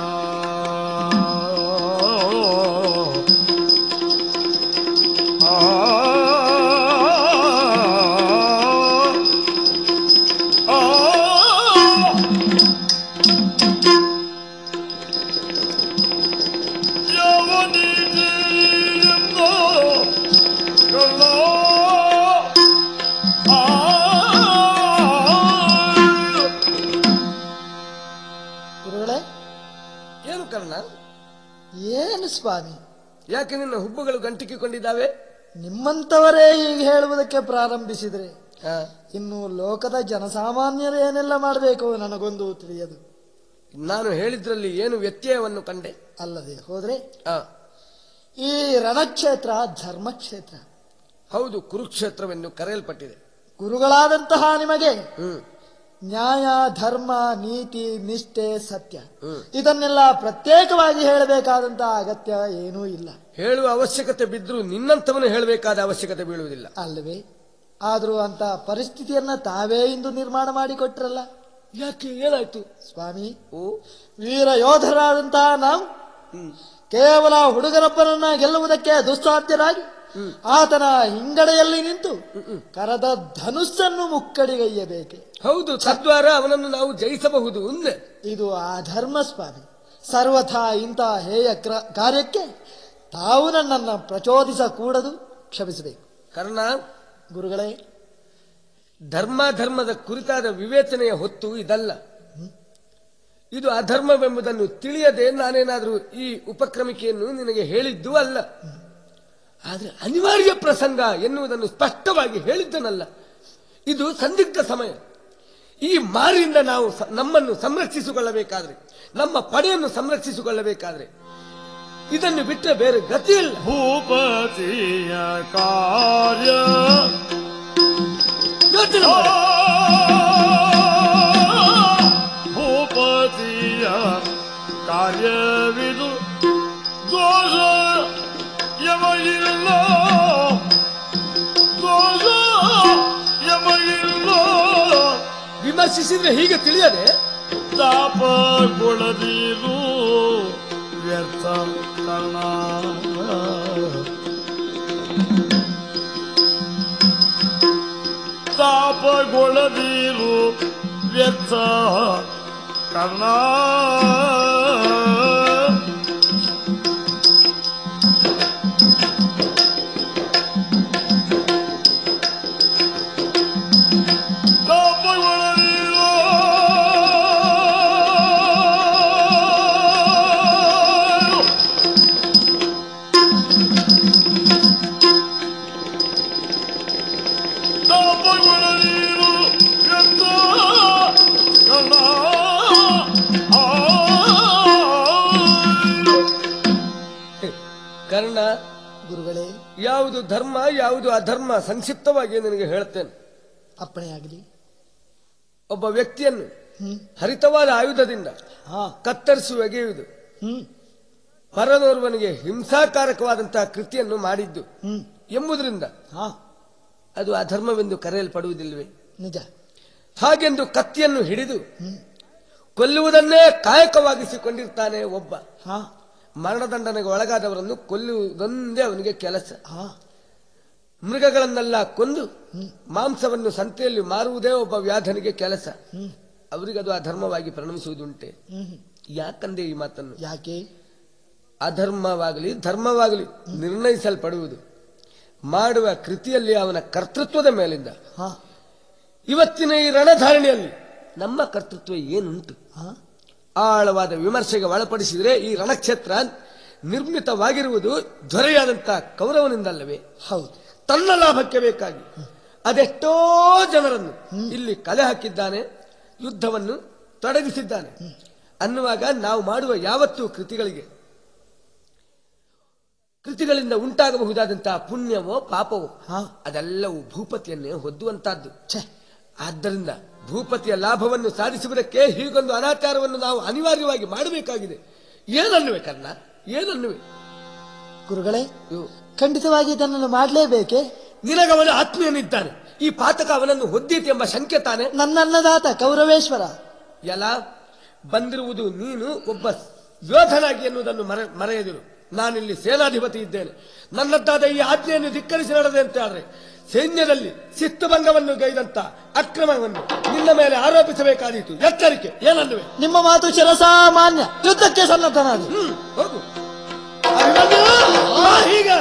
ಗುರುಗಳೇ ಏನು ಕರ್ಣ ಏನು ಸ್ವಾಮಿ ಯಾಕೆ ನಿನ್ನ ಹುಬ್ಬುಗಳು ಗಂಟಿಕ್ಕಿಕೊಂಡಿದ್ದಾವೆ ನಿಮ್ಮಂತವರೇ ಈಗ ಹೇಳುವುದಕ್ಕೆ ಪ್ರಾರಂಭಿಸಿದ್ರೆ ಆ, ಇನ್ನು ಲೋಕದ ಜನಸಾಮಾನ್ಯರು ಏನೆಲ್ಲ ಮಾಡಬೇಕು ನನಗೊಂದು ತಿಳಿಯದು ನಾನು ಹೇಳಿದ್ರಲ್ಲಿ ಏನು ವ್ಯತ್ಯಯವನ್ನು ಕಂಡೆ ಅಲ್ಲದೆ ಹೋದ್ರೆ ಆ, ಈ ರಣಕ್ಷೇತ್ರ ಧರ್ಮಕ್ಷೇತ್ರ ಹೌದು ಕುರುಕ್ಷೇತ್ರವೆಂದು ಕರೆಯಲ್ಪಟ್ಟಿದೆ ಗುರುಗಳಾದಂತಹ ನಿಮಗೆ ಹ್ಮ್ ನ್ಯಾಯ ಧರ್ಮ ನೀತಿ ನಿಷ್ಠೆ ಸತ್ಯ ಹ್ಮ್. ಇದನ್ನೆಲ್ಲ ಪ್ರತ್ಯೇಕವಾಗಿ ಹೇಳಬೇಕಾದಂತಹ ಅಗತ್ಯ ಏನೂ ಇಲ್ಲ ಹೇಳುವ ಅವಶ್ಯಕತೆ ಬಿದ್ದರೂ ನಿನ್ನಂಥವನು ಹೇಳಬೇಕಾದ ಅವಶ್ಯಕತೆ ಬೀಳುವುದಿಲ್ಲ ಅಲ್ಲವೇ ಆದ್ರೂ ಅಂತ ಪರಿಸ್ಥಿತಿಯನ್ನ ತಾವೇ ಇಂದು ನಿರ್ಮಾಣ ಮಾಡಿಕೊಟ್ರಲ್ಲ ಯಾಕೆ ಏನಾಯ್ತು ಸ್ವಾಮಿ ಓ ವೀರ ಯೋಧರಾದಂತಹ ನಾವು ಹ್ಮ್ ಕೇವಲ ಹುಡುಗರೊಬ್ಬನನ್ನ ಗೆಲ್ಲುವುದಕ್ಕೆ ದುಸ್ಸಾಧ್ಯರಾಗಿ ಆತನ ಹಿಂಗಡೆಯಲ್ಲಿ ನಿಂತು ಕರದ ಧನುಸ್ಸನ್ನು ಮುಕ್ಕಡಿಗೈಯಬೇಕೆ ಹೌದು ತದ್ವಾರ ಅವನನ್ನು ನಾವು ಜಯಿಸಬಹುದು ಒಂದೇ ಇದು ಅಧರ್ಮ ಸ್ವಾಮಿ ಸರ್ವಥಾ ಇಂಥ ಹೇಯ ಕ್ರ- ಕಾರ್ಯಕ್ಕೆ ತಾವು ನನ್ನನ್ನು ಪ್ರಚೋದಿಸಕೂಡದು ಕ್ಷಮಿಸಬೇಕು ಕಾರಣ ಗುರುಗಳೇ ಧರ್ಮ ಧರ್ಮದ ಕುರಿತಾದ ವಿವೇಚನೆಯ ಹೊತ್ತು ಇದಲ್ಲ ಇದು ಅಧರ್ಮವೆಂಬುದನ್ನು ತಿಳಿಯದೆ ನಾನೇನಾದರೂ ಈ ಉಪಕ್ರಮಿಕೆಯನ್ನು ನಿನಗೆ ಹೇಳಿದ್ದೂ ಅಲ್ಲ ಆದರೆ ಅನಿವಾರ್ಯ ಪ್ರಸಂಗ ಎನ್ನುವುದನ್ನು ಸ್ಪಷ್ಟವಾಗಿ ಹೇಳಿದ್ದನಲ್ಲ ಇದು ಸಂದಿಗ್ಧ ಸಮಯ ಈ ಮಾರಿಯಿಂದ ನಾವು ಸ- ನಮ್ಮನ್ನು ಸಂರಕ್ಷಿಸಿಕೊಳ್ಳಬೇಕಾದ್ರೆ ನಮ್ಮ ಪಡೆಯನ್ನು ಸಂರಕ್ಷಿಸಿಕೊಳ್ಳಬೇಕಾದ್ರೆ ಇದನ್ನು ಬಿಟ್ಟರೆ ಬೇರೆ ಗತಿಯಿಲ್ಲ ಭೂಪತಿಯ ಕಾರ್ಯ ಯೋಚನೆ ಮಾಡು. ಭೂಪತಿಯ ಕಾರ್ಯವಿದು ದೋಷ ಯಮಗಿಲ್ಲ ದೋಷ ಯಮಗಿಲ್ಲ ವಿಮರ್ಶಿಸಿದ್ರೆ ಹೀಗೆ ತಿಳಿಯದೆ ತಾಪಗೊಳ್ಳದಿರು ವ್ಯರ್ಥ ಕರ್ಣ ತಾಪಗೊಳ್ಳದಿರು ವ್ಯರ್ಥ ಕರ್ಣ ತಾಪಗೊಳ್ಳದಿರು ತಾಪಗೊಳ್ಳದಿರು ವ್ಯರ್ಥ ಕರ್ಣ ಕರ್ಣ ಗುರುಗಳೇ ಯಾವುದು ಧರ್ಮ ಯಾವುದು ಅಧರ್ಮ ಸಂಕ್ಷಿಪ್ತವಾಗಿ ನಿನಗೆ ಹೇಳ್ತೇನೆ ಅಪ್ಪಣೆಯಾಗಲಿ ಒಬ್ಬ ವ್ಯಕ್ತಿಯನ್ನು ಹ್ಮ್ ಹರಿತವಾದ ಆಯುಧದಿಂದ ಹಾ ಕತ್ತರಿಸಿ ಒಗೆಯುವುದು ಹ್ಮ್ ಪರನೋರ್ವನಿಗೆ ಹಿಂಸಾಕಾರಕವಾದಂತಹ ಕೃತಿಯನ್ನು ಮಾಡಿದ್ದು ಹ್ಮ್ ಎಂಬುದರಿಂದ ಹಾ ಅದು ಅಧರ್ಮವೆಂದು ಕರೆಯಲ್ಪಡುವುದಿಲ್ಲವೇ ನಿಜ ಹಾಗೆಂದು ಕತ್ತಿಯನ್ನು ಹಿಡಿದು ಹ್ಮ್ ಕೊಲ್ಲುವುದನ್ನೇ ಕಾಯಕವಾಗಿಸಿಕೊಂಡಿರ್ತಾನೆ ಒಬ್ಬ ಹಾ ಮರಣದಂಡನೆಗೆ ಒಳಗಾದವರನ್ನು ಕೊಲ್ಲುವುದೊಂದೇ ಅವನಿಗೆ ಕೆಲಸ ಹಾ ಮೃಗಗಳನ್ನೆಲ್ಲ ಕೊಂದು ಮಾಂಸವನ್ನು ಸಂತೆಯಲ್ಲಿ ಮಾರುವುದೇ ಒಬ್ಬ ವ್ಯಾಧನಿಗೆ ಕೆಲಸ ಹ್ಮ್ ಅವರಿಗದು ಅಧರ್ಮವಾಗಿ ಪರಿಣಮಿಸುವುದುಂಟೆ ಹ್ಮ್ ಯಾಕಂದೆ ಈ ಮಾತನ್ನು ಯಾಕೆ ಅಧರ್ಮವಾಗಲಿ ಧರ್ಮವಾಗಲಿ ನಿರ್ಣಯಿಸಲ್ಪಡುವುದು ಮಾಡುವ ಕೃತಿಯಲ್ಲಿ ಅವನ ಕರ್ತೃತ್ವದ ಮೇಲಿಂದ ಹಾ ಇವತ್ತಿನ ಈ ರಣಧಾರಣಿಯಲ್ಲಿ ನಮ್ಮ ಕರ್ತೃತ್ವ ಏನುಂಟು ಹಾ ಆಳವಾದ ವಿಮರ್ಶೆಗೆ ಒಳಪಡಿಸಿದರೆ ಈ ರಣಕ್ಷೇತ್ರ ನಿರ್ಮಿತವಾಗಿರುವುದು ದೊರೆಯಾದಂತಹ ಕೌರವನಿಂದಲ್ಲವೇ ಹೌದು ತನ್ನ ಲಾಭಕ್ಕೆ ಬೇಕಾಗಿ ಅದೆಷ್ಟೋ ಜನರನ್ನು ಇಲ್ಲಿ ಕಲೆ ಹಾಕಿದ್ದಾನೆ ಯುದ್ಧವನ್ನು ತೊಡಗಿಸಿದ್ದಾನೆ ಅನ್ನುವಾಗ ನಾವು ಮಾಡುವ ಯಾವತ್ತೂ ಕೃತಿಗಳಿಗೆ ಕೃತಿಗಳಿಂದ ಉಂಟಾಗಬಹುದಾದಂತಹ ಪುಣ್ಯವೋ ಪಾಪವೋ ಹಾ ಅದೆಲ್ಲವೂ ಭೂಪತಿಯನ್ನೇ ಹೊದ್ದುವಂತಹದ್ದು ಛೇ ಆದ್ದರಿಂದ ಭೂಪತಿಯ ಲಾಭವನ್ನು ಸಾಧಿಸುವುದಕ್ಕೆ ಹೀಗೊಂದು ಅನಾಚಾರವನ್ನು ನಾವು ಅನಿವಾರ್ಯವಾಗಿ ಮಾಡಬೇಕಾಗಿದೆ ಏನನ್ನುವೆ ಕರ್ಣ ಏನನ್ನುವೆ ಗುರುಗಳೇ ಇವು ಖಂಡಿತವಾಗಿ ಇದನ್ನು ಮಾಡಲೇಬೇಕೆ ನಿನಗವನ ಆತ್ಮೀಯನಿದ್ದಾನೆ ಈ ಪಾತಕ ಅವನನ್ನು ಹೊದ್ದೀತಿ ಎಂಬ ಶಂಕೆ ತಾನೆ ನನ್ನ ಅನ್ನದಾತ ಕೌರವೇಶ್ವರ ಎಲ್ಲ ಬಂದಿರುವುದು ನೀನು ಒಬ್ಬ ಯೋಧನಾಗಿ ಎನ್ನುವುದನ್ನು ಮರೆ ಮರೆಯದಿರು ನಾನಿಲ್ಲಿ ಸೇನಾಧಿಪತಿ ಇದ್ದೇನೆ ನನ್ನದ್ದಾದ ಈ ಆಜ್ಞೆಯನ್ನು ಧಿಕ್ಕರಿಸಿ ನಡೆದೆ ಅಂತ ಆದ್ರೆ ಸೈನ್ಯದಲ್ಲಿ ಸಿತ್ತುಭಂಗವನ್ನು ಗೈದಂತ ಅಕ್ರಮವನ್ನು ನಿನ್ನ ಮೇಲೆ ಆರೋಪಿಸಬೇಕಾದೀತು ಎಚ್ಚರಿಕೆ ಏನನ್ನುವೆ ನಿಮ್ಮ ಮಾತು ಚಿರಸಾಮಾನ್ಯ ಯುದ್ಧಕ್ಕೆ ಸನ್ನದ್ಧನಾದ ಹ್ಮ್ ಹೋಗು ಅಭಿಮನ್ಯು, ಬಾ ಹೀಗ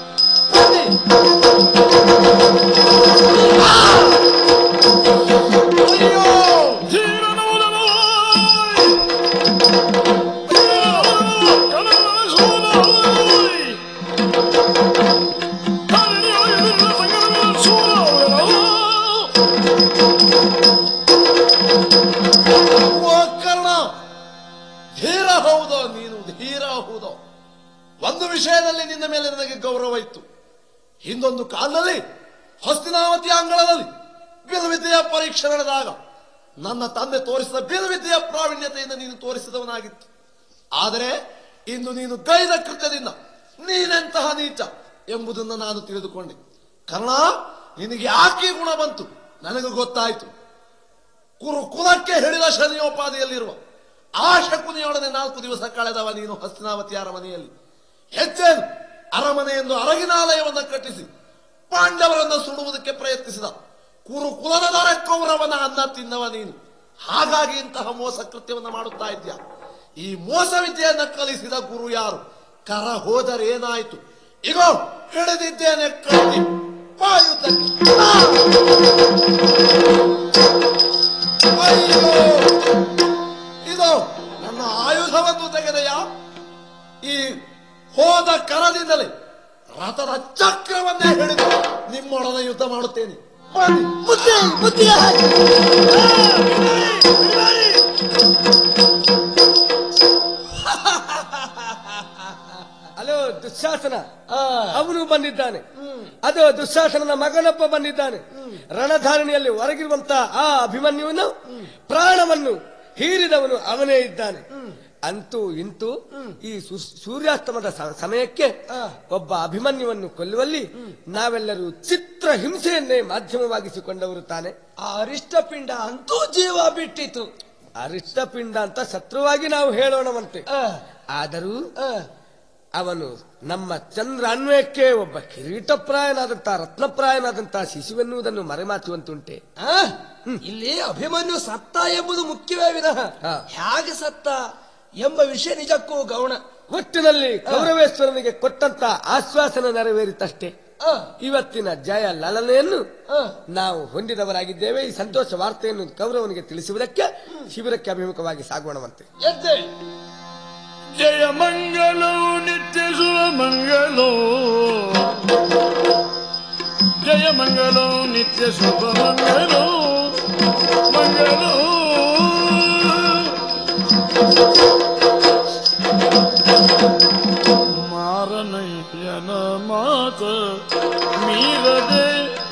ಓ ಕರ್ಣ ಧೀರ ಹೌದೋ ನೀನು ಧೀರ ಹೌದೋ ಒಂದು ವಿಷಯದಲ್ಲಿ ನಿನ್ನ ಮೇಲೆ ನನಗೆ ಗೌರವ ಇತ್ತು ಹಿಂದೊಂದು ಕಾಲದಲ್ಲಿ ಹಸ್ತಿನಾವತಿ ಅಂಗಳದಲ್ಲಿ ಬಿಲ್ವಿದ್ಯೆಯ ಪರೀಕ್ಷೆ ನಡೆದಾಗ ನನ್ನ ತಂದೆ ತೋರಿಸಿದ ಬಿಲ್ವಿದ್ಯೆಯ ಪ್ರಾವೀಣ್ಯತೆಯಿಂದ ನೀನು ತೋರಿಸಿದವನಾಗಿತ್ತು ಆದರೆ ಇಂದು ನೀನು ಗೈದ ಕೃತ್ಯದಿಂದ ನೀನೆಂತಹ ನೀಚ ಎಂಬುದನ್ನು ನಾನು ತಿಳಿದುಕೊಂಡೆ ಕರ್ಣ ನಿನಗೆ ಯಾಕೆ ಈ ಗುಣ ಬಂತು ನನಗೆ ಗೊತ್ತಾಯಿತು ಕುರು ಕುಲಕ್ಕೆ ಹಿಡಿದ ಶನಿಯೋಪಾದಿಯಲ್ಲಿರುವ ಆ ಶಕುನಿಯೊಡನೆ ನಾಲ್ಕು ದಿವಸ ಕಳೆದವ ನೀನು ಹಸ್ತಿನಾವತಿ ಅರಮನೆಯಲ್ಲಿ ಹೆಚ್ಚೇನು ಅರಮನೆ ಎಂದು ಅರಗಿನಾಲಯವನ್ನು ಕಟ್ಟಿಸಿ ಪಾಂಡವರನ್ನು ಸುಡುವುದಕ್ಕೆ ಪ್ರಯತ್ನಿಸಿದ ಕುರು ಕುಲದ ದೊರೆ ಕೌರವನ ಅನ್ನ ತಿನ್ನವ ನೀನು ಹಾಗಾಗಿ ಇಂತಹ ಮೋಸ ಕೃತ್ಯವನ್ನು ಮಾಡುತ್ತಾ ಇದ್ಯಾ ಈ ಮೋಸ ವಿದ್ಯೆಯನ್ನ ಕಲಿಸಿದ ಗುರು ಯಾರು ಕರ ಹೋದರೆ ಏನಾಯಿತು ಇಗೋ ಹಿಡಿದಿದ್ದೇನೆ ಕಟ್ಟಿ ಪಾಯುತ್ತಕ್ಕೆ ಅಯ್ಯೋ ಇದು ನನ್ನ ಆಯುಧವನ್ನು ತೆಗೆದೆಯಾ ಈ ಹೋದ ಕರದಿಂದಲೇ ರಥದ ಚಕ್ರವನ್ನೇ ಹಿಡಿದು ನಿಮ್ಮೊಡನೆ ಯುದ್ಧ ಮಾಡುತ್ತೇನೆ ಬನ್ನಿ ಬುದ್ಧಿ ಬುದ್ಧಿಯ ಹಾಕಿ ಅಲೋ ದುಶ್ಯಾಸನ ಅವನು ಬಂದಿದ್ದಾನೆ ಅದು ದುಶ್ಯಾಸನನ ಮಗನೊಬ್ಬ ಬಂದಿದ್ದಾನೆ ರಣಧಾರಣಿಯಲ್ಲಿ ಹೊರಗಿರುವಂತ ಆ ಅಭಿಮನ್ಯುವನ್ನು ಪ್ರಾಣವನ್ನು ಹೀರಿದವನು ಅವನೇ ಇದ್ದಾನೆ ಅಂತೂ ಇಂತೂ ಈ ಸು- ಸೂರ್ಯಾಸ್ತಮದ ಸ- ಸಮಯಕ್ಕೆ ಒಬ್ಬ ಅಭಿಮನ್ಯುವನ್ನು ಕೊಲ್ಲುವಲ್ಲಿ ನಾವೆಲ್ಲರೂ ಚಿತ್ರ ಹಿಂಸೆಯನ್ನೇ ಮಾಧ್ಯಮವಾಗಿಸಿಕೊಂಡವರು ತಾನೆ ಆ ಅರಿಷ್ಟಪಿಂಡ ಅಂತೂ ಜೀವ ಬಿಟ್ಟಿತು ಅರಿಷ್ಟಪಿಂಡ ಅಂತ ಶತ್ರುವಾಗಿ ನಾವು ಹೇಳೋಣವಂತೆ ಆ, ಆದರೂ ಆ, ಅವನು ನಮ್ಮ ಚಂದ್ರ ಅನ್ವಯಕ್ಕೆ ಒಬ್ಬ ಕಿರೀಟಪ್ರಾಯನಾದಂತ ರತ್ನಪ್ರಾಯನಾದಂತ ಶಿಶುವೆನ್ನುವುದನ್ನು ಮರೆಮಾಚುವಂತುಂಟೆ ಆ, ಇಲ್ಲಿ ಅಭಿಮನ್ಯು ಸತ್ತ ಎಂಬುದು ಮುಖ್ಯವೇ ವಿನಃ ಹಾ. ಹೇಗೆ ಸತ್ತ ಎಂಬ ವಿಷಯ ನಿಜಕ್ಕೂ ಗೌಣ ಒಟ್ಟಿನಲ್ಲಿ ಕೌರವೇಶ್ವರನಿಗೆ ಕೊಟ್ಟಂತ ಆಶ್ವಾಸನ ನೆರವೇರಿತಷ್ಟೇ ಆ, ಇವತ್ತಿನ ಜಯ ಲಲನೆಯನ್ನು ಆ, ನಾವು ಹೊಂದಿದವರಾಗಿದ್ದೇವೆ ಈ ಸಂತೋಷ ವಾರ್ತೆಯನ್ನು ಕೌರವನಿಗೆ ತಿಳಿಸುವುದಕ್ಕೆ ಶಿಬಿರಕ್ಕೆ ಅಭಿಮುಖವಾಗಿ ಸಾಗೋಣವಂತೆ ಎದ್ದೆ ಜಯ ಮಂಗಲೋ ನಿತ್ಯ ಸುರ ಮಂಗಲೋ ಜಯ ಮಂಗಲೋ ನಿತ್ಯ ಶುಭ ಮಂಗಲೋ ಮಂಗಲೋ ಮಾರನಯ್ಯನ ಮಾತ ಮೀರದೆ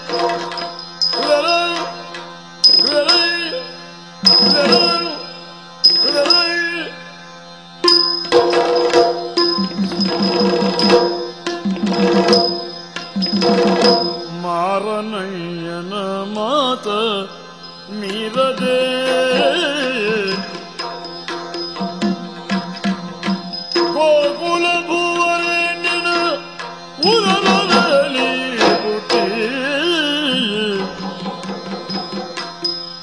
ಹೃದಯ ಹೃದಯ ಹೃದಯ ಹೃದಯ ಮಾರನಯ್ಯನ ಮಾತ ಮೀರದೆ ಗೋಕುಲ ಭುವನೇನ ಉದರದಲ್ಲಿ ಹುಟ್ಟಿ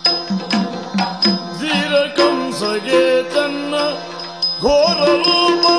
ಧೀರ ಕಂಸಗೆ ತನ್ನ ಘೋರ ರೂಪ